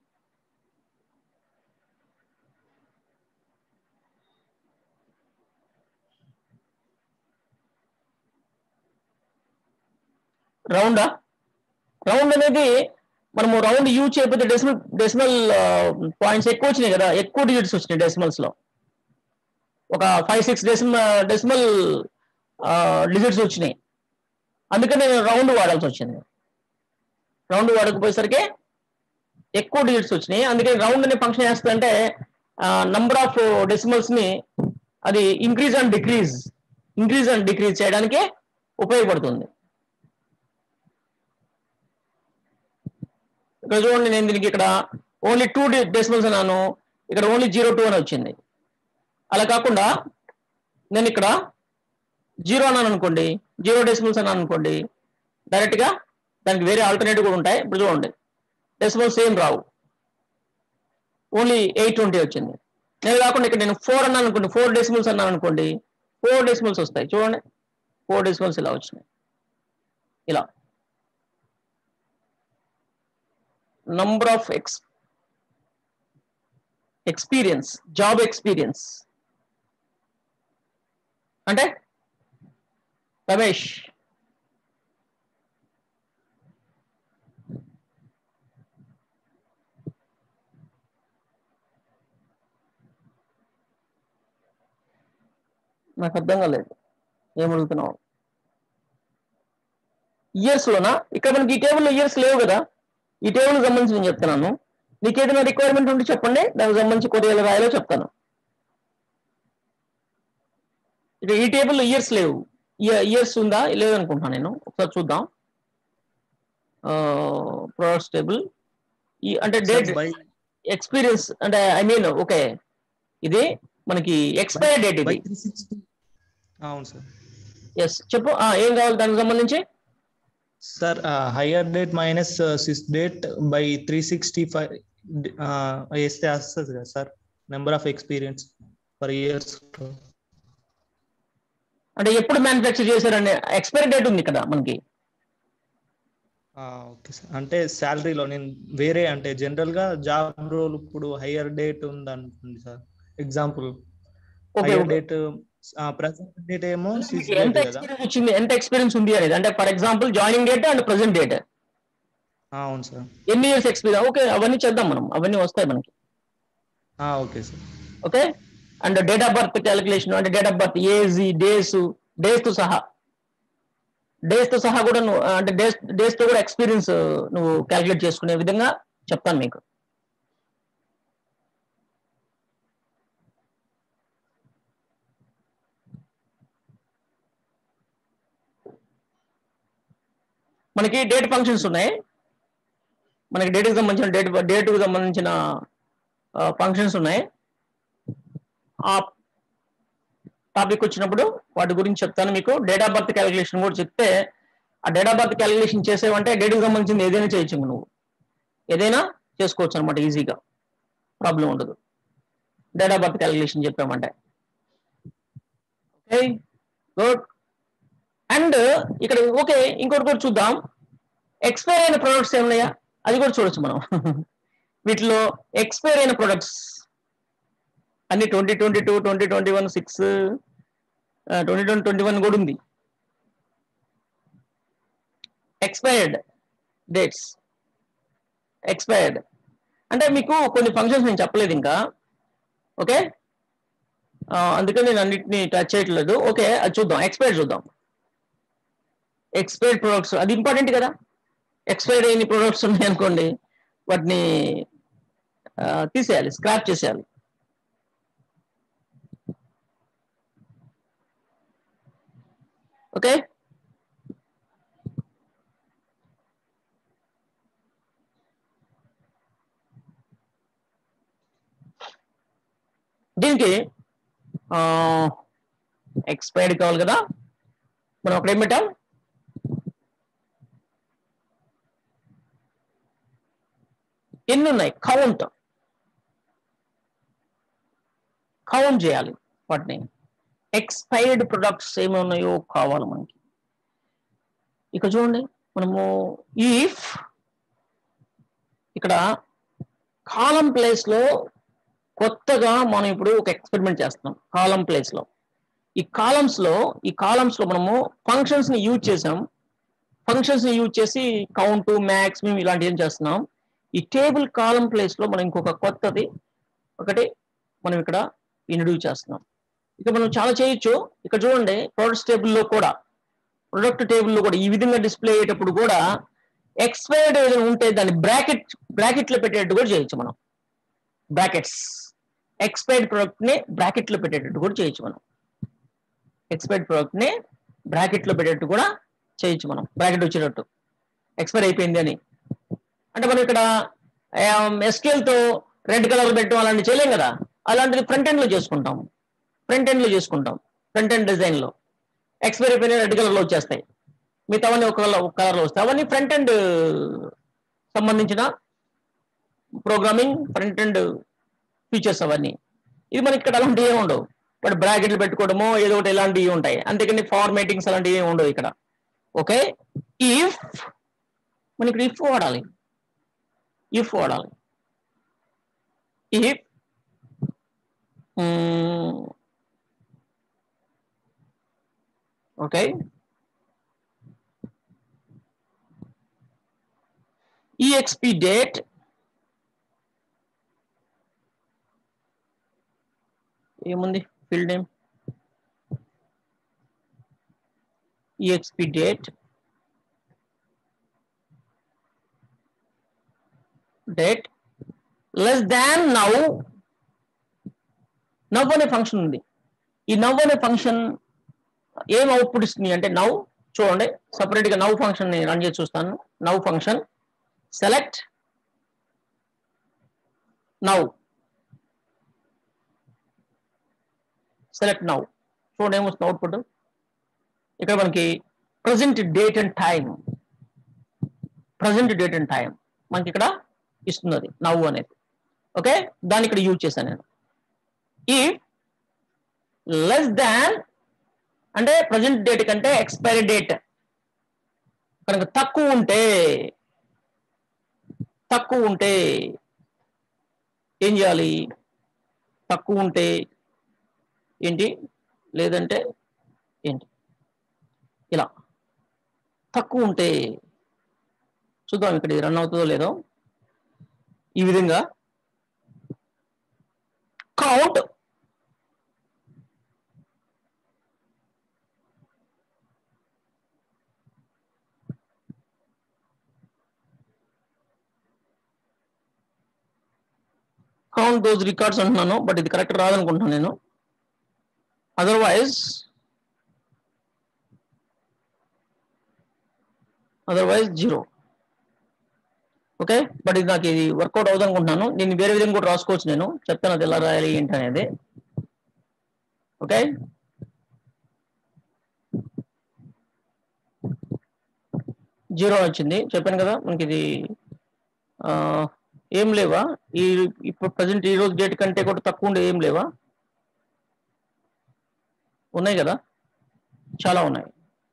రౌండా రౌండ్ అనేది మనము రౌండ్ యూజ్ చేయకపోతే డెసిమల్ డెసిమల్ పాయింట్స్ ఎక్కువ వచ్చినాయి కదా ఎక్కువ డిజిట్స్ వచ్చినాయి డెసిమల్స్ లో ఒక five six decimal decimal digits వచ్చినాయి అందుకని నేను రౌండ్ వాడాల్సి వచ్చింది రౌండ్ వాడకపోయేసరికి ఎక్కువ డిజిట్స్ వచ్చినాయి అందుకని రౌండ్ అనే ఫంక్షన్ చేస్తుందంటే నంబర్ ఆఫ్ డెసిమల్స్ ని అది increase and decrease increase and decrease చేయడానికి ఉపయోగపడుతుంది ఇక్కడ చూడండి నేను దీనికి ఇక్కడ ఓన్లీ టూ డెసిమల్స్ అన్నాను ఇక్కడ ఓన్లీ జీరో టూ అని వచ్చింది అలా కాకుండా నేను ఇక్కడ జీరో అన్నాను అనుకోండి జీరో డెసిమల్స్ అన్నాను అనుకోండి డైరెక్ట్ గా దానికి వేరే ఆల్టర్నేటివ్ కూడా ఉంటాయి ఇప్పుడు చూడండి డెసిమల్స్ ఏం రావు ఓన్లీ ఎయిట్ ట్వంటీ వచ్చింది నేను కాకుండా ఇక్కడ నేను ఫోర్ అన్నాను అనుకోండి ఫోర్ డెసిమల్స్ అన్నాను అనుకోండి ఫోర్ డెసిమల్స్ వస్తాయి చూడండి ఫోర్ డెసిమల్స్ ఇలా వచ్చినాయి ఇలా number of ex experience job experience అంటే రమేష్ నాకు అర్థం కాలేదు ఏమడుగుతున్నావు ఇయర్స్ లోనా ఇక్కడ మనకి ఈ టేబుల్లో ఇయర్స్ లేవు కదా ఈ టేబుల్ సంబంధించి నేను చెప్తున్నాను మీకు ఏదైనా రిక్వైర్మెంట్ ఉంటే చెప్పండి దానికి సంబంధించి కొద్దిగా ఎలా రాయాలో చెప్తాను ఇక ఈ టేబుల్ ఇయర్స్ లేవు ఇయర్స్ ఉందా లేదు అనుకుంటున్నాను నేను ఒకసారి చూద్దాం ప్రొడక్ట్స్ టేబుల్ ఈ అంటే డేట్ బై ఎక్స్పీరియన్స్ అంటే ఐ మీన్ ఓకే ఇది మనకి ఎక్స్పైర్ డేట్ బై ఇది త్రీ సిక్స్టీ అవును సార్ ఎస్ చెప్పు ఆ, ఏం కావాలి దానికి సంబంధించి sir higher date minus six date by three sixty five వేస్తే వస్తుంది కదా sir number of experience for years అంటే ఎప్పుడు మ్యానుఫ్యాక్చర్ చేశారని ఎక్స్పైరీ డేట్ ఉంది కదా మనకి ఓకే సార్ అంటే శాలరీలో నేను వేరే అంటే జనరల్ గా జాబ్ రోల్ ఇప్పుడు హయ్యర్ డేట్ ఉంది అనుకోండి sir example okay higher date present date ఏమో సిక్స్ ఎంత డేట్ కదా ఎక్స్పీరియన్స్ వచ్చింది ఎంత ఎక్స్పీరియన్స్ ఉంది అనేది అంటే for example joining date and present date ఆ, అవును సార్ ఎన్ని ఇయర్స్ ఎక్స్పీరియన్స్ ఓకే అవన్నీ చేద్దాం మనం అవన్నీ వస్తాయి మనకి okay sir okay and date of birth calculation అంటే date of birth age days days తో సహా డేస్ తో సహా కూడా నువ్వు అంటే డేస్ డేస్ తో కూడా ఎక్స్పీరియన్స్ నువ్వు క్యాలిక్యులేట్ చేసుకునే విధంగా చెప్తాను మీకు మనకి డేట్ ఫంక్షన్స్ ఉన్నాయి మనకి డేట్కి సంబంధించిన డేట్ డేట్కి సంబంధించిన ఫంక్షన్స్ ఉన్నాయి ఆ టాపిక్ వచ్చినప్పుడు వాటి గురించి చెప్తాను మీకు డేట్ ఆఫ్ బర్త్ క్యాలిక్యులేషన్ కూడా చెప్తే ఆ డేట్ ఆఫ్ బర్త్ క్యాలిక్యులేషన్ చేసేవంటే డేట్కి సంబంధించింది ఏదైనా చేయొచ్చు ఇంక నువ్వు ఏదైనా చేసుకోవచ్చు అనమాట ఈజీగా ప్రాబ్లం ఉండదు డేట్ ఆఫ్ బర్త్ క్యాలిక్యులేషన్ చెప్పామంటే ఓకే గుడ్ అండ్ ఇక్కడ ఓకే ఇంకోటి కూడా చూద్దాం ఎక్స్పైర్ అయిన ప్రొడక్ట్స్ ఏమన్నాయా అది కూడా చూడొచ్చు మనం వీటిలో ఎక్స్పైర్ అయిన ప్రొడక్ట్స్ అన్ని twenty twenty two twenty twenty one six twenty twenty twenty one కూడా ఉంది ఎక్స్పైర్డ్ డేట్స్ ఎక్స్పైర్డ్ అంటే మీకు కొన్ని ఫంక్షన్స్ నేను చెప్పలేదు ఇంకా ఓకే అందుకని నేను అన్నిటిని టచ్ చేయట్లేదు ఓకే అది చూద్దాం ఎక్స్పైర్డ్ చూద్దాం ఎక్స్పైర్డ్ ప్రొడక్ట్స్ అది ఇంపార్టెంట్ కదా ఎక్స్పైర్డ్ అయిన ప్రొడక్ట్స్ ఉన్నాయి అనుకోండి వాటిని ఆ, తీసేయాలి స్క్రాప్ చేసేయాలి ఓకే దీనికి ఎక్స్పైర్డ్ కావాలి కదా మనం అక్కడ ఏం పెట్టాం ఎన్ని ఉన్నాయి కౌంట్ కౌంట్ చేయాలి వాటిని ఎక్స్పైర్డ్ ప్రొడక్ట్స్ ఏమి ఉన్నాయో కావాలి మనకి ఇక చూడండి మనము ఈఫ్ ఇక్కడ కాలం ప్లేస్ లో కొత్తగా మనం ఇప్పుడు ఒక ఎక్స్పెరిమెంట్ చేస్తున్నాం కాలం ప్లేస్ లో ఈ కాలమ్స్ లో ఈ కాలమ్స్ లో మనము ఫంక్షన్స్ ని యూజ్ చేసాం ఫంక్షన్స్ ని యూజ్ చేసి కౌంట్ మ్యాక్స్ మేము ఇలాంటి ఏం చేస్తున్నాం ఈ టేబుల్ కాలం ప్లేస్ లో మనం ఇంకొక కొత్తది ఒకటి మనం ఇక్కడ ఇంట్రడ్యూస్ చేస్తున్నాం ఇక మనం చాలా చేయొచ్చు ఇక్కడ చూడండి ప్రొడక్ట్స్ టేబుల్లో కూడా ప్రొడక్ట్ టేబుల్లో కూడా ఈ విధంగా డిస్ప్లే అయ్యేటప్పుడు కూడా ఎక్స్పైర్డ్ ఏదైనా ఉంటే దాన్ని బ్రాకెట్ బ్రాకెట్ లో పెట్టేటట్టు కూడా చేయొచ్చు మనం బ్రాకెట్స్ ఎక్స్పైర్డ్ ప్రొడక్ట్ ని బ్రాకెట్ లో పెట్టేటట్టు కూడా చేయొచ్చు మనం ఎక్స్పైర్డ్ ప్రొడక్ట్ ని బ్రాకెట్ లో పెట్టేటట్టు కూడా చేయొచ్చు మనం బ్రాకెట్ వచ్చేటట్టు ఎక్స్పైర్ అయిపోయింది అని అంటే మనం ఇక్కడ ఎస్కేల్ తో రెడ్ కలర్ పెట్టడం అలాంటివి చేయలేం కదా అలాంటిది ఫ్రంట్ ఎండ్ లో చేసుకుంటాం ఫ్రంట్ ఎండ్ లో చేసుకుంటాం ఫ్రంట్ ఎండ్ డిజైన్ లో ఎక్స్పైర్ అయిపోయిన రెడ్ కలర్ లో వచ్చేస్తాయి మిగతావన్నీ ఒక కలర్ ఒక కలర్ లో వస్తాయి అవన్నీ ఫ్రంట్ ఎండ్ సంబంధించిన ప్రోగ్రామింగ్ ఫ్రంట్ ఎండ్ ఫీచర్స్ అవన్నీ ఇది మనకి ఇక్కడ అలాంటివి ఏమి ఉండవు బట్ బ్రాకెట్లు పెట్టుకోవడమో ఏదో ఒకటి ఇలాంటివి ఉంటాయి అంతేకాని ఫార్మేటింగ్స్ అలాంటివి ఏమి ఉండవు ఇక్కడ ఓకే ఇఫ్ మనం ఇక్కడ ఇఫ్ వాడాలి ఇఫ్ వాడాలి ఇఫ్ ఓకే exp date ఏముంది field name exp date date less than now now అనే ఫంక్షన్ ఉంది ఈ నవ్ అనే ఫంక్షన్ ఏం అవుట్పుట్ ఇస్తుంది అంటే నవ్ చూడండి సపరేట్ గా నవ్ ఫంక్షన్ ని రన్ చేసి చూస్తాను now function select now select now చూడండి ఏమొస్తుంది అవుట్పుట్ ఇక్కడ మనకి present date and time present date and time మనకి ఇక్కడ ఇస్తుంది అది నవ్వు అనేది ఓకే దాన్ని ఇక్కడ యూజ్ చేశాను నేను ఈ లెస్ దాన్ అంటే ప్రజెంట్ డేట్ కంటే ఎక్స్పైరీ డేట్ కనుక తక్కువ ఉంటే తక్కువ ఉంటే ఏం చేయాలి తక్కువ ఉంటే ఏంటి లేదంటే ఏంటి ఇలా తక్కువ ఉంటే చూద్దాం ఇక్కడ ఇది రన్ అవుతుందో లేదో ఈ విధంగా కౌంట్ కౌంట్ దోస్ రికార్డ్స్ అంటున్నాను బట్ ఇది కరెక్ట్ రాదనుకుంటున్నాను నేను otherwise otherwise zero okay but ఇది నాకు ఇది వర్కౌట్ అవుతుంది అనుకుంటున్నాను నేను వేరే విధంగా కూడా రాసుకోవచ్చు నేను చెప్తాను అది ఎలా రాయాలి ఏంటి అనేది ఓకే జీరో వచ్చింది చెప్పాను కదా మనకి ఇది ఆ, ఏం లేవా ఈ ఇప్పుడు ప్రజెంట్ ఈ రోజు డేట్ కంటే కూడా తక్కువ ఉండే ఏం లేవా ఉన్నాయి కదా చాలా ఉన్నాయి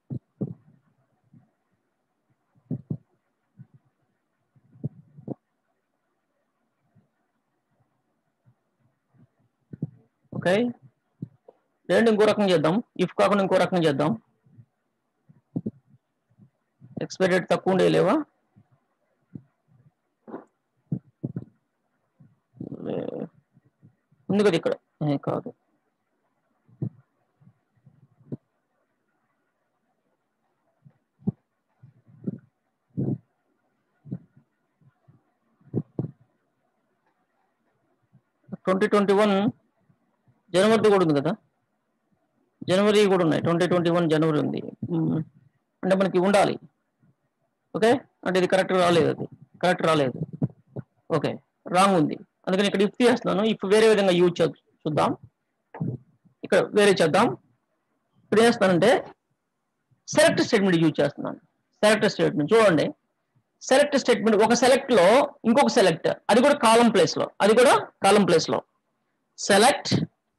ఓకే లేదంటే ఇంకో రకం చేద్దాం ఇఫ్ కాకుండా ఇంకో రకం చేద్దాం ఎక్స్పైరీ డేట్ తక్కువ ఉండే లేవా లే- ఉంది కదా ఇక్కడ ఏ, కాదు ట్వంటీ ట్వంటీ వన్ జనవరిది కూడా ఉంది కదా జనవరి కూడా ఉన్నాయి ట్వంటీ ట్వంటీ వన్ జనవరి ఉంది మ్మ్. అంటే మనకి ఉండాలి ఓకే అంటే ఇది కరెక్ట్ రాలేదు అది కరెక్ట్ రాలేదు ఓకే రాంగ్ ఉంది అందుకని ఇక్కడ ఇఫ్ చేస్తున్నాను ఇఫ్ వేరే విధంగా యూజ్ చూద్దాం ఇక్కడ వేరే చేద్దాం ఇప్పుడు ఏం చేస్తానంటే సెలెక్ట్ స్టేట్మెంట్ యూజ్ చేస్తున్నాను సెలెక్ట్ స్టేట్మెంట్ చూడండి సెలెక్ట్ స్టేట్మెంట్ ఒక సెలెక్ట్ లో ఇంకొక సెలెక్ట్ అది కూడా కాలం ప్లేస్ లో అది కూడా కాలం ప్లేస్ లో select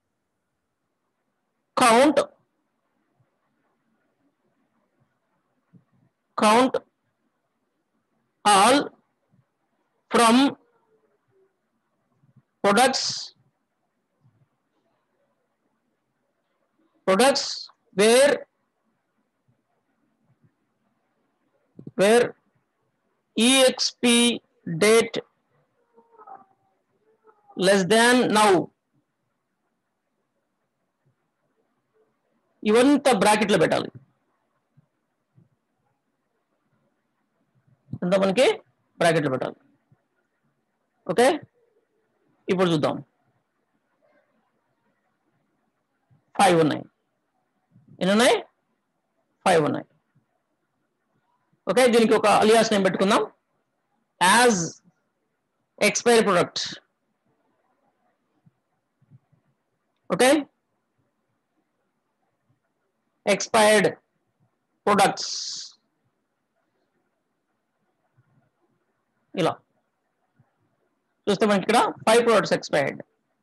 count count all from products products where where exp date less than now ఇవంతా బ్రాకెట్లో పెట్టాలి అంతా మనకి బ్రాకెట్లో పెట్టాలి ఓకే ఇప్పుడు చూద్దాం ఫైవ్ ఉన్నాయి ఎన్ని ఉన్నాయి ఫైవ్ ఉన్నాయి ఓకే దీనికి ఒక అలియాస్ నేమ్ పెట్టుకుందాం as expiry product okay expired products ఇలా చూస్తే మనకి ఇక్కడ ఫైవ్ ప్రొడక్ట్స్ ఎక్స్పైర్డ్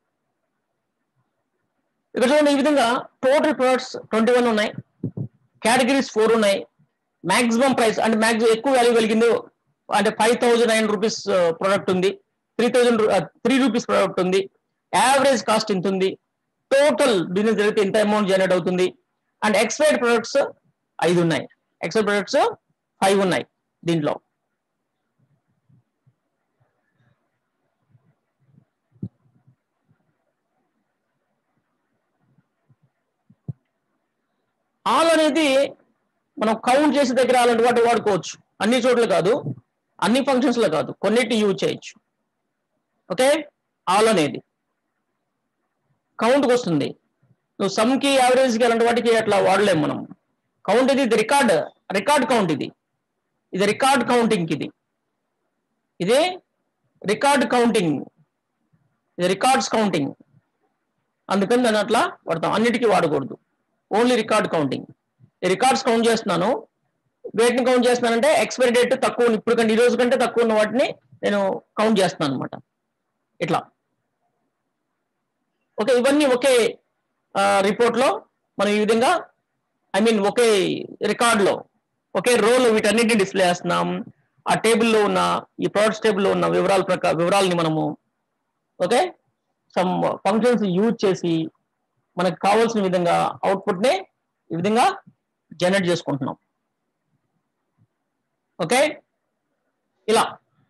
ఇక్కడ చూడండి ఈ విధంగా టోటల్ ప్రొడక్ట్స్ ట్వంటీ వన్ ఉన్నాయి కేటగిరీస్ ఫోర్ ఉన్నాయి మాక్సిమం ప్రైస్ అంటే మాక్సిమం ఎక్కువ వాల్యూ కలిగింది అంటే five thousand nine rupees product ఉంది three thousand three rupees product ఉంది యావరేజ్ కాస్ట్ ఇంత ఉంది టోటల్ బిజినెస్ జరిగితే ఇంత అమౌంట్ జనరేట్ అవుతుంది అండ్ ఎక్స్పైర్డ్ ప్రొడక్ట్స్ ఐదు ఉన్నాయి ఎక్స్పైర్డ్ ప్రొడక్ట్స్ ఫైవ్ ఉన్నాయి దీంట్లో ఆల్ అనేది మనం కౌంట్ చేసే దగ్గర అలాంటి వాటి వాడుకోవచ్చు అన్ని చోట్ల కాదు అన్ని ఫంక్షన్స్ లో కాదు కొన్నిటి యూజ్ చేయొచ్చు ఓకే ఆల్ అనేది కౌంట్కి వస్తుంది నువ్వు సమ్కి యావరేజ్కి అలాంటి వాటికి అట్లా వాడలేము మనం కౌంట్ ఇది ఇది రికార్డ్ రికార్డ్ కౌంట్ ఇది ఇది రికార్డ్ కౌంటింగ్ ఇది ఇది రికార్డ్ కౌంటింగ్ ఇది రికార్డ్స్ కౌంటింగ్ అందుకని దాన్ని అట్లా వాడతాం అన్నిటికీ వాడకూడదు ఓన్లీ రికార్డ్ కౌంటింగ్ ఈ రికార్డ్స్ కౌంట్ చేస్తున్నాను వేటిని కౌంట్ చేస్తున్నానంటే ఎక్స్పైరీ డేట్ తక్కువ ఉన్న- ఇప్పుడు కంటే ఈ రోజు కంటే తక్కువ ఉన్న వాటిని నేను కౌంట్ చేస్తున్నాను అనమాట ఇట్లా ఓకే ఇవన్నీ ఒకే రిపోర్ట్ లో మనం ఈ విధంగా ఐ మీన్ ఒకే రికార్డ్ లో ఒకే రోలో వీటన్నిటిని డిస్ప్లే చేస్తున్నాం ఆ టేబుల్లో ఉన్న ఈ ప్రొడక్ట్స్ టేబుల్లో ఉన్న వివరాల ప్రకార వివరాలని మనము ఓకే సమ్ ఫంక్షన్స్ యూజ్ చేసి మనకు కావాల్సిన విధంగా అవుట్పుట్ ని ఈ విధంగా జనరేట్ చేసుకుంటున్నాం ఓకే ఇలా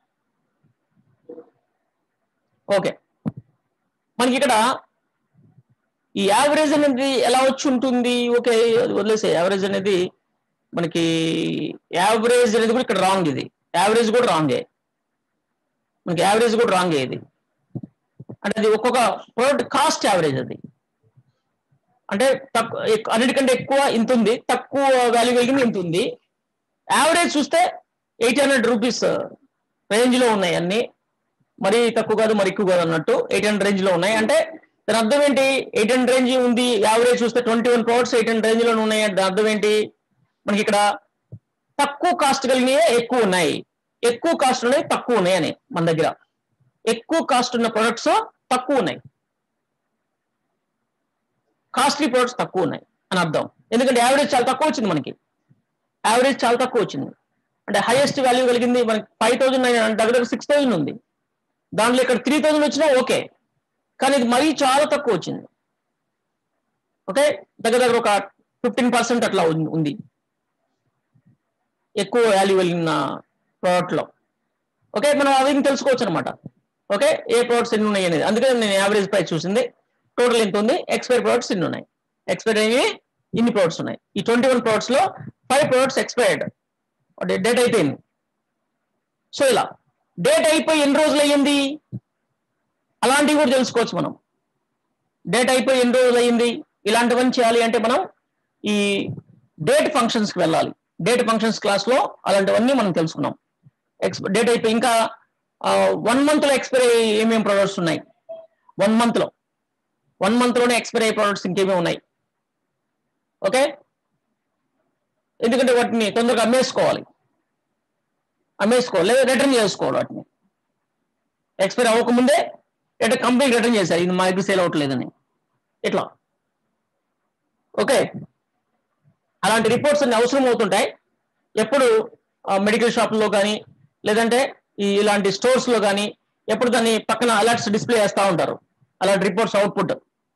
ఓకే మనకి ఇక్కడ ఈ యావరేజ్ అనేది ఎలా వచ్చి ఉంటుంది ఓకే అది వదిలేసే యావరేజ్ అనేది మనకి యావరేజ్ అనేది కూడా ఇక్కడ రాంగ్ ఇది యావరేజ్ కూడా రాంగే మనకి యావరేజ్ కూడా రాంగే ఇది అంటే అది ఒక్కొక్క ప్రోడక్ట్ కాస్ట్ యావరేజ్ అది అంటే తక్కువ ఎక్- అన్నిటికంటే ఎక్కువ ఇంత ఉంది తక్కువ వాల్యూ కలిగింది ఇంత ఉంది యావరేజ్ చూస్తే ఎయిట్ హండ్రెడ్ రూపీస్ రేంజ్ లో ఉన్నాయి అన్ని మరీ తక్కువ కాదు మరి ఎక్కువ కాదు అన్నట్టు ఎయిట్ హండ్రెడ్ రేంజ్ లో ఉన్నాయి అంటే దాని అర్థం ఏంటి ఎయిట్ హండ్రెడ్ రేంజ్ ఉంది యావరేజ్ చూస్తే twenty one products eight hundred range లో ఉన్నాయి అంటే దాని అర్థం ఏంటి మనకి ఇక్కడ తక్కువ కాస్ట్ కలిగినవి ఎక్కువ ఉన్నాయి ఎక్కువ కాస్ట్ ఉన్నాయి తక్కువ ఉన్నాయి అని మన దగ్గర ఎక్కువ కాస్ట్ ఉన్న ప్రొడక్ట్స్ తక్కువ ఉన్నాయి కాస్ట్లీ ప్రొడక్ట్స్ తక్కువ ఉన్నాయి అని అర్థం ఎందుకంటే యావరేజ్ చాలా తక్కువ వచ్చింది మనకి యావరేజ్ చాలా తక్కువ వచ్చింది అంటే హైయెస్ట్ వాల్యూ కలిగింది మనకి ఫైవ్ థౌసండ్ దగ్గర దగ్గర సిక్స్ థౌసండ్ ఉంది దాంట్లో ఇక్కడ త్రీ థౌసండ్ వచ్చినా ఓకే కానీ ఇది మరీ చాలా తక్కువ వచ్చింది ఓకే దగ్గర దగ్గర ఒక ఫిఫ్టీన్ పర్సెంట్ అట్లా ఉం- ఉంది ఎక్కువ వాల్యూ కలిగిన ప్రోడక్ట్ లో ఓకే మనం అవి తెలుసుకోవచ్చు అనమాట ఓకే ఏ ప్రోడక్ట్స్ ఎన్ని ఉన్నాయి అనేది అందుకే నేను యావరేజ్ ప్రైస్ చూసింది టోటల్ ఎంత ఉంది ఎక్స్పైర్ ప్రోడక్ట్స్ ఎన్ని ఉన్నాయి ఎక్స్పైర్ అయ్యి ఇన్ని ప్రోడక్ట్స్ ఉన్నాయి ఈ ట్వంటీ వన్ ప్రోడక్ట్స్ లో ఫైవ్ ప్రోడక్ట్స్ ఎక్స్పైర్డ్ డేట్ అయిపోయింది సో ఇలా డేట్ అయిపోయి ఎన్ని రోజులు అయ్యింది అలాంటివి కూడా తెలుసుకోవచ్చు మనం డేట్ అయిపోయి ఎన్ని రోజులు అయ్యింది ఇలాంటివన్నీ చేయాలి అంటే మనం ఈ డేట్ ఫంక్షన్స్ కి వెళ్ళాలి డేట్ ఫంక్షన్స్ క్లాస్ లో అలాంటివన్నీ మనం తెలుసుకున్నాం ఎక్స్ డేట్ అయిపోయి ఇంకా వన్ మంత్ లో ఎక్స్పైర్ అయ్యే ఏమేమి ప్రొడక్ట్స్ ఉన్నాయి వన్ మంత్ లో వన్ మంత్ లోనే ఎక్స్పైర్ అయ్యే ప్రొడక్ట్స్ ఇంకేమేమి ఉన్నాయి ఓకే ఎందుకంటే వాటిని తొందరగా అమ్మేసుకోవాలి అమ్మేసుకోవాలి లేదా రిటర్న్ చేసుకోవాలి వాటిని ఎక్స్పైర్ అవ్వకముందే లేదా కంపెనీకి రిటర్న్ చేశారు ఇది మా దగ్గర సేల్ అవ్వట్లేదని ఇట్లా ఓకే అలాంటి రిపోర్ట్స్ అన్ని అవసరం అవుతుంటాయి ఎప్పుడు మెడికల్ షాప్లో కానీ లేదంటే ఈ ఇలాంటి స్టోర్స్ లో కానీ ఎప్పుడు దాన్ని పక్కన అలర్ట్స్ డిస్ప్లే చేస్తూ ఉంటారు అలాంటి reports output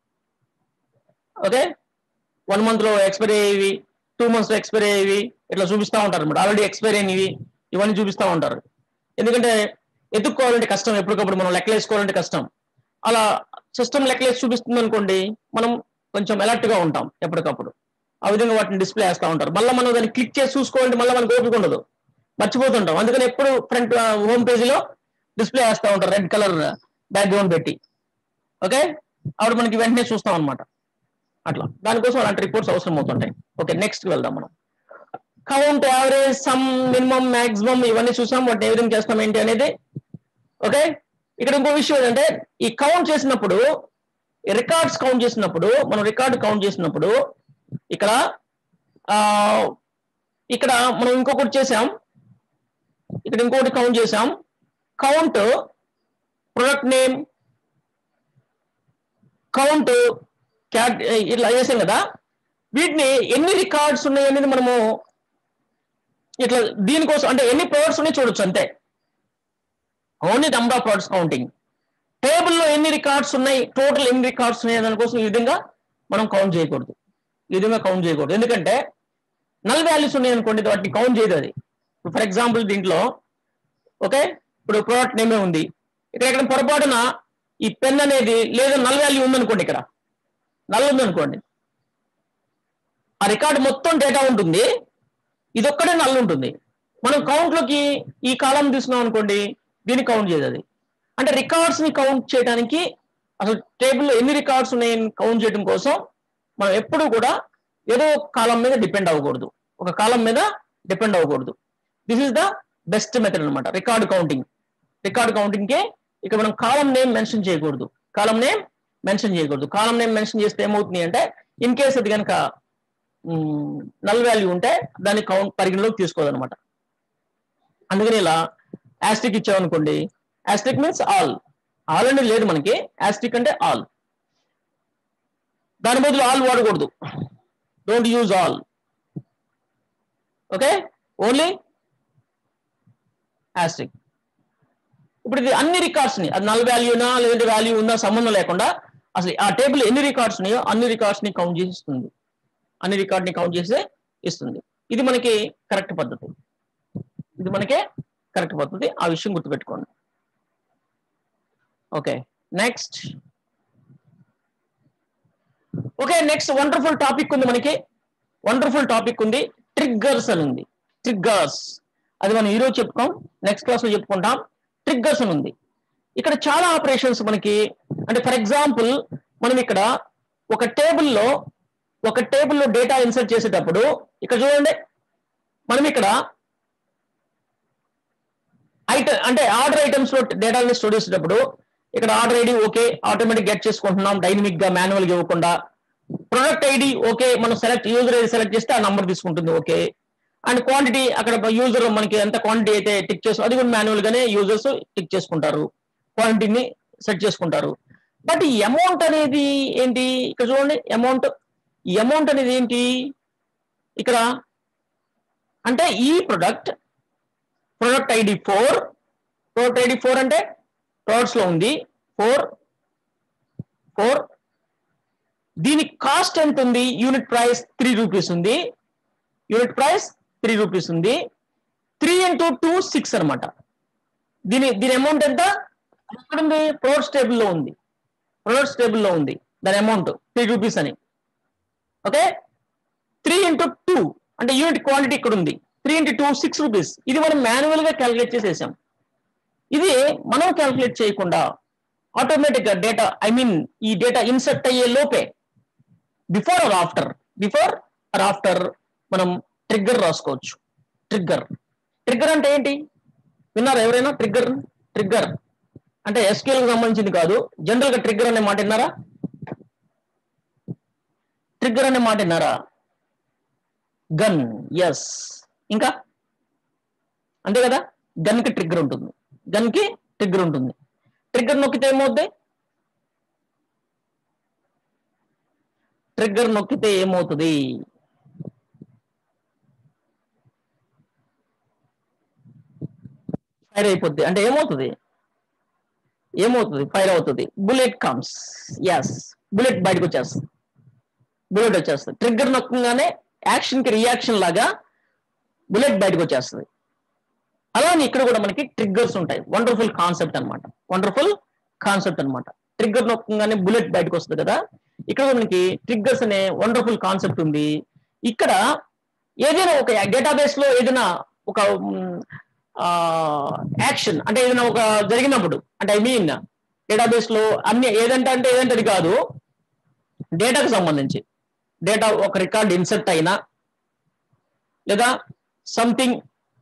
okay one month లో ఎక్స్పైరీ అయ్యేవి టూ మంత్స్ లో ఎక్స్పైరీ అయ్యేవి ఇట్లా చూపిస్తూ ఉంటారు అనమాట ఆల్రెడీ ఎక్స్పైరీ అయినవి ఇవన్నీ చూపిస్తూ ఉంటారు ఎందుకంటే ఎత్తుక్కోవాలంటే కష్టం ఎప్పటికప్పుడు మనం లెక్కలేసుకోవాలంటే కష్టం అలా సిస్టమ్ లెక్కలేసి చూపిస్తుంది అనుకోండి మనం కొంచెం alert గా ఉంటాం ఎప్పటికప్పుడు ఆ విధంగా వాటిని డిస్ప్లే చేస్తూ ఉంటారు మళ్ళీ మనం దాన్ని క్లిక్ చేసి చూసుకోవాలంటే మళ్ళీ మనకు ఓపిక ఉండదు మర్చిపోతుంటాం అందుకని ఎప్పుడు ఫ్రంట్ హోమ్ పేజీలో డిస్ప్లే చేస్తూ ఉంటారు రెడ్ కలర్ బ్యాక్గ్రౌండ్ పెట్టి ఓకే అప్పుడు మనకి వెంటనే చూస్తాం అనమాట అట్లా దానికోసం అలాంటి రిపోర్ట్స్ అవసరం అవుతుంటాయి ఓకే నెక్స్ట్ వెళ్దాం మనం count average sum minimum maximum ఇవన్నీ చూసాం వాటిని ఏ విధంగా చేస్తాం ఏంటి అనేది ఓకే ఇక్కడ ఇంకో విషయం ఏంటంటే ఈ కౌంట్ చేసినప్పుడు రికార్డ్స్ కౌంట్ చేసినప్పుడు మనం రికార్డ్ కౌంట్ చేసినప్పుడు ఇక్కడ ఆ ఇక్కడ మనం ఇంకొకటి చేసాం ఇక్కడ ఇంకొకటి కౌంట్ చేసాం count product name count cat ఇట్లా చేసాం కదా వీటిని ఎన్ని రికార్డ్స్ ఉన్నాయి అనేది మనము ఇట్లా దీనికోసం అంటే ఎన్ని ప్రొడక్ట్స్ ఉన్నాయి చూడొచ్చు అంతే only number of products counting టేబుల్లో ఎన్ని రికార్డ్స్ ఉన్నాయి టోటల్ ఎన్ని రికార్డ్స్ ఉన్నాయి దానికోసం ఈ విధంగా మనం కౌంట్ చేయకూడదు ఈ విధంగా కౌంట్ చేయకూడదు ఎందుకంటే నల్ వాల్యూస్ ఉన్నాయి అనుకోండి వాటిని కౌంట్ చేయదు అది ఫర్ ఎగ్జాంపుల్ దీంట్లో ఓకే ఇప్పుడు ప్రోడక్ట్ నేమే ఉంది ఇక్కడ ఇక్కడ పొరపాటున ఈ పెన్ అనేది లేదా నల్ వాల్యూ ఉందనుకోండి ఇక్కడ నల్ ఉందనుకోండి ఆ రికార్డు మొత్తం డేటా ఉంటుంది ఇదొక్కడే నల్ ఉంటుంది మనం కౌంట్ లోకి ఈ కాలం తీసుకున్నాం అనుకోండి దీన్ని కౌంట్ చేయదు అది అంటే రికార్డ్స్ ని కౌంట్ చేయడానికి అసలు టేబుల్లో ఎన్ని రికార్డ్స్ ఉన్నాయని కౌంట్ చేయడం కోసం మనం ఎప్పుడు కూడా ఏదో ఒక కాలం మీద డిపెండ్ అవ్వకూడదు ఒక కాలం మీద డిపెండ్ అవ్వకూడదు this is the best method అనమాట రికార్డ్ కౌంటింగ్ రికార్డ్ కౌంటింగ్ కే ఇక్కడ మనం కాలం నేమ్ మెన్షన్ చేయకూడదు కాలం నేమ్ మెన్షన్ చేయకూడదు కాలం నేమ్ మెన్షన్ చేస్తే ఏమవుతుంది అంటే ఇన్ కేస్ అది కనుక నల్ వాల్యూ ఉంటే దాన్ని కౌంట్ పరిగణలోకి తీసుకోదన్నమాట అందుకని ఇలా యాస్టిక్ ఇచ్చామనుకోండి యాస్టిక్ మీన్స్ ఆల్ ఆల్ అనేది లేదు మనకి యాస్టిక్ అంటే ఆల్ దాని బదులు ఆల్ వాడకూడదు don't use all okay only asterisk ఇప్పుడు ఇది అన్ని రికార్డ్స్ ని అది నల్ వాల్యూనా లేదంటే వాల్యూ ఉందా సంబంధం లేకుండా అసలు ఆ టేబుల్ ఎన్ని రికార్డ్స్ ఉన్నాయో అన్ని రికార్డ్స్ ని కౌంట్ చేసి ఇస్తుంది అన్ని రికార్డ్ ని కౌంట్ చేస్తే ఇస్తుంది ఇది మనకి కరెక్ట్ పద్ధతి ఇది మనకే కరెక్ట్ పద్ధతి ఆ విషయం గుర్తుపెట్టుకోండి okay next okay next wonderful topic ఉంది మనకి వండర్ఫుల్ టాపిక్ ఉంది ట్రిగ్గర్స్ అని ఉంది ట్రిగ్గర్స్ అది మనం ఈరోజు చెప్పుకోం నెక్స్ట్ క్లాస్ లో చెప్పుకుంటాం ట్రిగ్గర్స్ అని ఉంది ఇక్కడ చాలా ఆపరేషన్స్ మనకి అంటే ఫర్ ఎగ్జాంపుల్ మనం ఇక్కడ ఒక టేబుల్లో ఒక టేబుల్లో డేటా ఇన్సర్ట్ చేసేటప్పుడు ఇక్కడ చూడండి మనం ఇక్కడ ఐటమ్ అంటే ఆర్డర్ ఐటమ్స్ లో డేటాని స్టోర్ చేసేటప్పుడు ఇక్కడ order ID okay automatic get చేసుకుంటున్నాం డైనమిక్ గా మాన్యువల్ గా ఇవ్వకుండా ప్రొడక్ట్ ఐడి ఓకే మనం సెలెక్ట్ యూజర్ ఐడి సెలెక్ట్ చేస్తే ఆ నంబర్ తీసుకుంటుంది ఓకే అండ్ క్వాంటిటీ అక్కడ యూజర్ మనకి ఎంత క్వాంటిటీ అయితే టిక్ చేసు అది కూడా మాన్యువల్ గానే యూజర్స్ టిక్ చేసుకుంటారు క్వాంటిటీని సెట్ చేసుకుంటారు బట్ ఈ అమౌంట్ అనేది ఏంటి ఇక్కడ చూడండి అమౌంట్ ఈ అమౌంట్ అనేది ఏంటి ఇక్కడ అంటే ఈ product product ID four product ID four అంటే ప్రొడక్ట్స్ లో ఉంది ఫోర్ ఫోర్ దీని కాస్ట్ ఎంత ఉంది యూనిట్ ప్రైస్ త్రీ రూపీస్ ఉంది యూనిట్ ప్రైస్ త్రీ రూపీస్ ఉంది త్రీ ఇంటూ టూ సిక్స్ అనమాట దీని దీని అమౌంట్ ఎంత ఎక్కడుంది ప్రొడక్ట్స్ టేబుల్లో ఉంది ప్రొడక్ట్స్ టేబుల్లో ఉంది దాని అమౌంట్ త్రీ రూపీస్ అని ఓకే త్రీ ఇంటూ టూ అంటే యూనిట్ క్వాంటిటీ ఇక్కడ ఉంది three into two six rupees ఇది మనం మాన్యువల్ గా క్యాలిక్యులేట్ చేసేసాం ఇది మనం క్యాలిక్యులేట్ చేయకుండా ఆటోమేటిక్ గా డేటా ఐ మీన్ ఈ డేటా ఇన్సర్ట్ అయ్యే లోపే before or after before or after మనం ట్రిగ్గర్ రాసుకోవచ్చు ట్రిగ్గర్ ట్రిగ్గర్ అంటే ఏంటి విన్నారా ఎవరైనా ట్రిగ్గర్ ట్రిగ్గర్ అంటే ఎస్కేల్ కు సంబంధించింది కాదు జనరల్ గా ట్రిగ్గర్ అనే మాట విన్నారా ట్రిగ్గర్ అనే మాట విన్నారా గన్ ఎస్ ఇంకా అంతే కదా గన్ కి ట్రిగ్గర్ ఉంటుంది గన్ కి ట్రిగ్గర్ ఉంటుంది ట్రిగ్గర్ నొక్కితే ఏమవుద్ది ట్రిగ్గర్ నొక్కితే ఏమవుతుంది ఫైర్ అయిపోద్ది అంటే ఏమవుతుంది ఏమవుతుంది ఫైర్ అవుతుంది బుల్లెట్ కమ్స్ ఎస్ బుల్లెట్ బయటకు వచ్చేస్తుంది బుల్లెట్ వచ్చేస్తుంది ట్రిగ్గర్ నొక్కగానే యాక్షన్ కి రియాక్షన్ లాగా బుల్లెట్ బయటకు వచ్చేస్తుంది అలానే ఇక్కడ కూడా మనకి ట్రిగ్గర్స్ ఉంటాయి వండర్ఫుల్ కాన్సెప్ట్ అన్నమాట వండర్ఫుల్ కాన్సెప్ట్ అన్నమాట ట్రిగ్గర్ నొక్కగానే బుల్లెట్ బయటకు వస్తుంది కదా ఇక్కడ కూడా మనకి ట్రిగ్గర్స్ అనే వండర్ఫుల్ కాన్సెప్ట్ ఉంది ఇక్కడ ఏదైనా ఒక డేటాబేస్ లో ఏదైనా ఒక యాక్షన్ అంటే ఏదైనా ఒక జరిగినప్పుడు అంటే ఐ మీన్ డేటాబేస్ లో అన్ని ఏదంటే అంటే ఏదంటే అది కాదు డేటాకు సంబంధించి డేటా ఒక రికార్డ్ ఇన్సర్ట్ అయినా లేదా సంథింగ్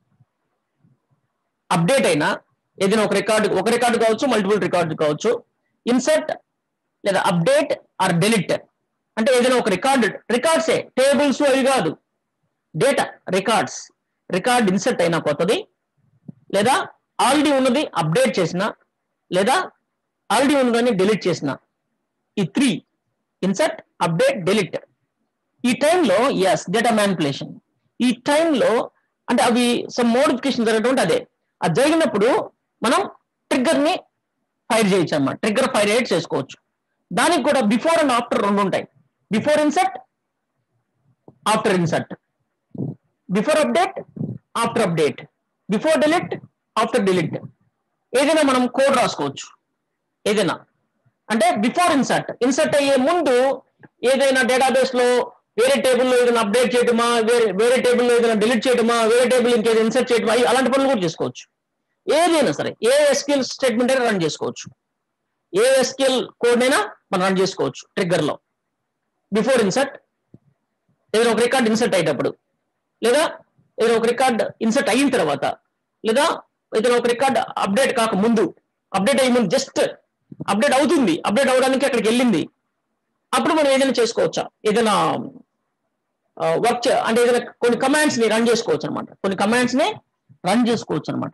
అప్డేట్ అయినా ఏదైనా ఒక రికార్డు ఒక రికార్డు కావచ్చు మల్టిపుల్ రికార్డు కావచ్చు ఇన్సర్ట్ లేదా అప్డేట్ ఆర్ డెలిట్ అంటే ఏదైనా ఒక రికార్డు రికార్డ్సే టేబుల్స్ అవి కాదు డేటా రికార్డ్స్ రికార్డ్ ఇన్సర్ట్ అయినా కొత్తది లేదా ఆల్రెడీ ఉన్నది అప్డేట్ చేసిన లేదా ఆల్రెడీ ఉన్నదాన్ని డెలీట్ చేసిన ఈ త్రీ ఇన్సర్ట్ అప్డేట్ డెలిట్ ఈ టైంలో ఎస్ డేటా మ్యానిపులేషన్ ఈ టైంలో అంటే అవి సమ్ మోడిఫికేషన్ జరగడం అదే అది జరిగినప్పుడు మనం ట్రిగ్గర్ ని ఫైర్ చేయొచ్చు అన్నమాట ట్రిగ్గర్ ఫైర్ రేట్ చేసుకోవచ్చు దానికి కూడా బిఫోర్ అండ్ ఆఫ్టర్ రెండు ఉంటాయి before insert after insert before update after update before delete after delete ఏదైనా మనం కోడ్ రాసుకోవచ్చు ఏదైనా అంటే బిఫోర్ ఇన్సర్ట్ ఇన్సర్ట్ అయ్యే ముందు ఏదైనా డేటాబేస్ లో వేరే టేబుల్లో ఏదైనా అప్డేట్ చేయటమా వేరే వేరే టేబుల్లో ఏదైనా డిలీట్ చేయటమా వేరే టేబుల్ ఇంకేదైనా ఇన్సర్ట్ చేయటమా ఇ- అలాంటి పనులు కూడా చేసుకోవచ్చు ఏదైనా సరే ఏ ఎస్క్యూఎల్ స్టేట్మెంట్ అయినా రన్ చేసుకోవచ్చు ఏ ఎస్క్యూఎల్ కోడ్ అయినా మనం రన్ చేసుకోవచ్చు ట్రిగ్గర్ లో బిఫోర్ ఇన్సర్ట్ ఏదైనా ఒక రికార్డ్ ఇన్సర్ట్ అయ్యేటప్పుడు లేదా ఏదైనా ఒక రికార్డ్ ఇన్సర్ట్ అయిన తర్వాత లేదా ఏదైనా ఒక రికార్డ్ అప్డేట్ కాక ముందు అప్డేట్ అయ్యే ముందు జస్ట్ అప్డేట్ అవుతుంది అప్డేట్ అవడానికి అక్కడికి వెళ్ళింది అప్పుడు మనం ఏదైనా చేసుకోవచ్చా ఏదైనా వర్క్ అంటే ఏదైనా కొన్ని కమాండ్స్ ని రన్ చేసుకోవచ్చు అనమాట కొన్ని కమాండ్స్ ని రన్ చేసుకోవచ్చు అనమాట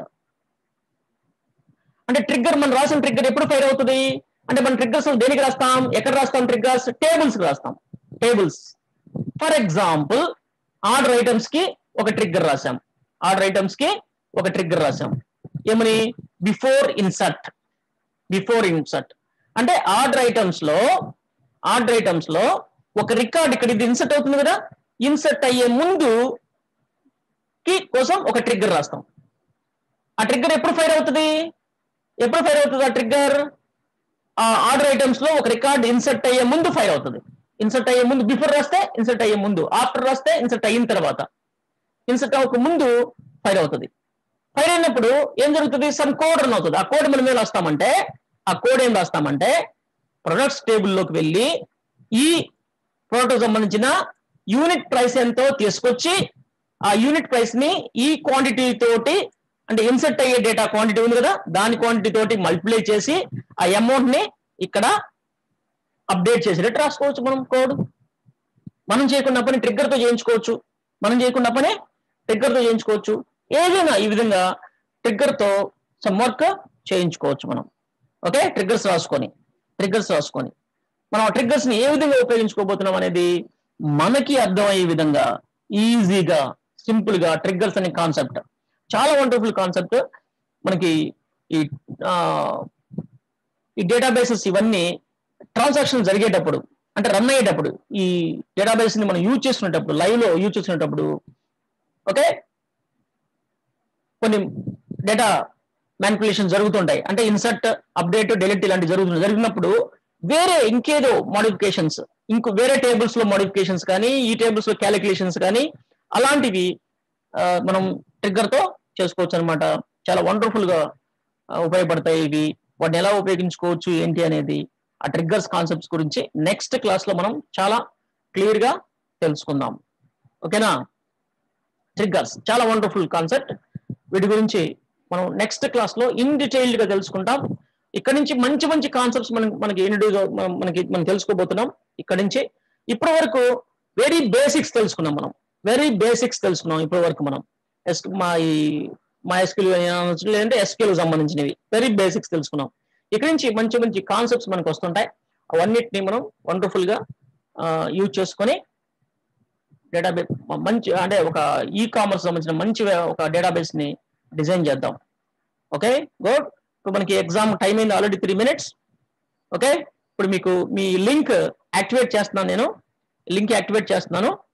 అంటే ట్రిగ్గర్ మనం రాసిన ట్రిగ్గర్ ఎప్పుడు ఫైర్ అవుతుంది అంటే మన ట్రిగ్గర్స్ దేనికి రాస్తాం ఎక్కడ రాస్తాం ట్రిగ్గర్స్ టేబుల్స్ కి రాస్తాం tables for example order items కి ఒక ట్రిగ్గర్ రాసాం ఆర్డర్ ఐటమ్స్ కి ఒక ట్రిగ్గర్ రాసాం ఏమని బిఫోర్ ఇన్సర్ట్ బిఫోర్ ఇన్సర్ట్ అంటే ఆర్డర్ ఐటమ్స్ లో ఆర్డర్ ఐటమ్స్ లో ఒక రికార్డ్ ఇక్కడ ఇది ఇన్సర్ట్ అవుతుంది కదా ఇన్సర్ట్ అయ్యే ముందు కి కోసం ఒక ట్రిగ్గర్ రాస్తాం ఆ ట్రిగ్గర్ ఎప్పుడు ఫైర్ అవుతుంది ఎప్పుడు ఫైర్ అవుతుంది ఆ ట్రిగ్గర్ ఆ ఆర్డర్ ఐటమ్స్ లో ఒక రికార్డ్ ఇన్సర్ట్ అయ్యే ముందు ఫైర్ అవుతుంది ఇన్సర్ట్ అయ్యే ముందు బిఫోర్ రాస్తే ఇన్సర్ట్ అయ్యే ముందు ఆఫ్టర్ రాస్తే ఇన్సర్ట్ అయిన తర్వాత ఇన్సర్ట్ అవ్వక ముందు ఫైర్ అవుతుంది ఫైర్ అయినప్పుడు ఏం జరుగుతుంది సమ్ కోడ్ రన్ అవుతుంది ఆ కోడ్ మనం ఏం రాస్తామంటే ఆ కోడ్ ఏం రాస్తామంటే ప్రొడక్ట్స్ టేబుల్లోకి వెళ్ళి ఈ ప్రోడక్ట్ సంబంధించిన యూనిట్ ప్రైస్ ఎంతో తీసుకొచ్చి ఆ యూనిట్ ప్రైస్ ని ఈ క్వాంటిటీ తోటి అంటే ఇన్సర్ట్ అయ్యే డేటా క్వాంటిటీ ఉంది కదా దాని క్వాంటిటీ తోటి మల్టిప్లై చేసి ఆ అమౌంట్ ని ఇక్కడ అప్డేట్ చేసేటట్టు రాసుకోవచ్చు మనం కోడ్ మనం చేయకుండా పని ట్రిగ్గర్ తో చేయించుకోవచ్చు మనం చేయకుండా పని ట్రిగ్గర్ తో చేయించుకోవచ్చు ఏదైనా ఈ విధంగా ట్రిగ్గర్ తో సమ్ వర్క్ చేయించుకోవచ్చు మనం ఓకే ట్రిగ్గర్స్ రాసుకొని ట్రిగ్గర్స్ రాసుకొని మనం ఆ ట్రిగ్గర్స్ ని ఏ విధంగా ఉపయోగించుకోబోతున్నాం అనేది మనకి అర్థమయ్యే విధంగా ఈజీగా సింపుల్ గా ట్రిగ్గర్స్ అనే కాన్సెప్ట్ చాలా వండర్ఫుల్ కాన్సెప్ట్ మనకి ఈ ఆ, ఈ డేటాబేసెస్ ఇవన్నీ ట్రాన్సాక్షన్ జరిగేటప్పుడు అంటే రన్ అయ్యేటప్పుడు ఈ డేటాబేస్ ని మనం యూజ్ చేస్తున్నప్పుడు లైవ్ లో యూజ్ చేస్తున్నప్పుడు ఓకే కొన్ని డేటా మ్యానిపులేషన్ జరుగుతుంటాయి అంటే ఇన్సర్ట్ అప్డేట్ డెలిట్ ఇలాంటి జరుగుతుంది జరిగినప్పుడు వేరే ఇంకేదో మోడిఫికేషన్స్ ఇంకో వేరే టేబుల్స్ లో మోడిఫికేషన్స్ కానీ ఈ టేబుల్స్ లో క్యాలిక్యులేషన్స్ కానీ అలాంటివి ఆ, మనం ట్రిగ్గర్ తో చేసుకోవచ్చు అనమాట చాలా వండర్ఫుల్ గా ఆ, ఉపయోగపడతాయి ఇవి వాటిని ఎలా ఉపయోగించుకోవచ్చు ఏంటి అనేది ఆ ట్రిగ్గర్స్ కాన్సెప్ట్స్ గురించి నెక్స్ట్ క్లాస్ లో మనం చాలా క్లియర్ గా తెలుసుకుందాం ఓకేనా ట్రిగ్గర్స్ చాలా వండర్ఫుల్ కాన్సెప్ట్ వీటి గురించి మనం నెక్స్ట్ క్లాస్ లో ఇన్ డీటెయిల్డ్ గా తెలుసుకుంటాం ఇక్కడ నుంచి మంచి మంచి కాన్సెప్ట్స్ మనం మనకి ఏంటిదో మనం- మనకి మనం తెలుసుకోబోతున్నాం ఇక్కడ నుంచి ఇప్పటి వరకు వెరీ బేసిక్స్ తెలుసుకున్నాం మనం వెరీ బేసిక్స్ తెలుసుకున్నాం ఇప్పటి వరకు మనం ఎస్ మా ఈ మా ఎస్క్యూల్ లేదంటే ఎస్క్యూల్ సంబంధించినవి వెరీ బేసిక్స్ తెలుసుకున్నాం ఇక్కడ నుంచి మంచి మంచి కాన్సెప్ట్స్ మనకు వస్తుంటాయి అవన్నిటిని మనం వండర్ఫుల్ గా యూజ్ చేసుకొని డేటాబేస్ మంచి అంటే ఒక ఈ కామర్స్ సంబంధించిన మంచి ఒక డేటాబేస్ ని డిజైన్ చేద్దాం ఓకే గుడ్ ఇప్పుడు మనకి ఎగ్జామ్ టైం అయింది ఆల్రెడీ త్రీ మినిట్స్ ఓకే ఇప్పుడు మీకు మీ లింక్ యాక్టివేట్ చేస్తున్నాను నేను లింక్ యాక్టివేట్ చేస్తున్నాను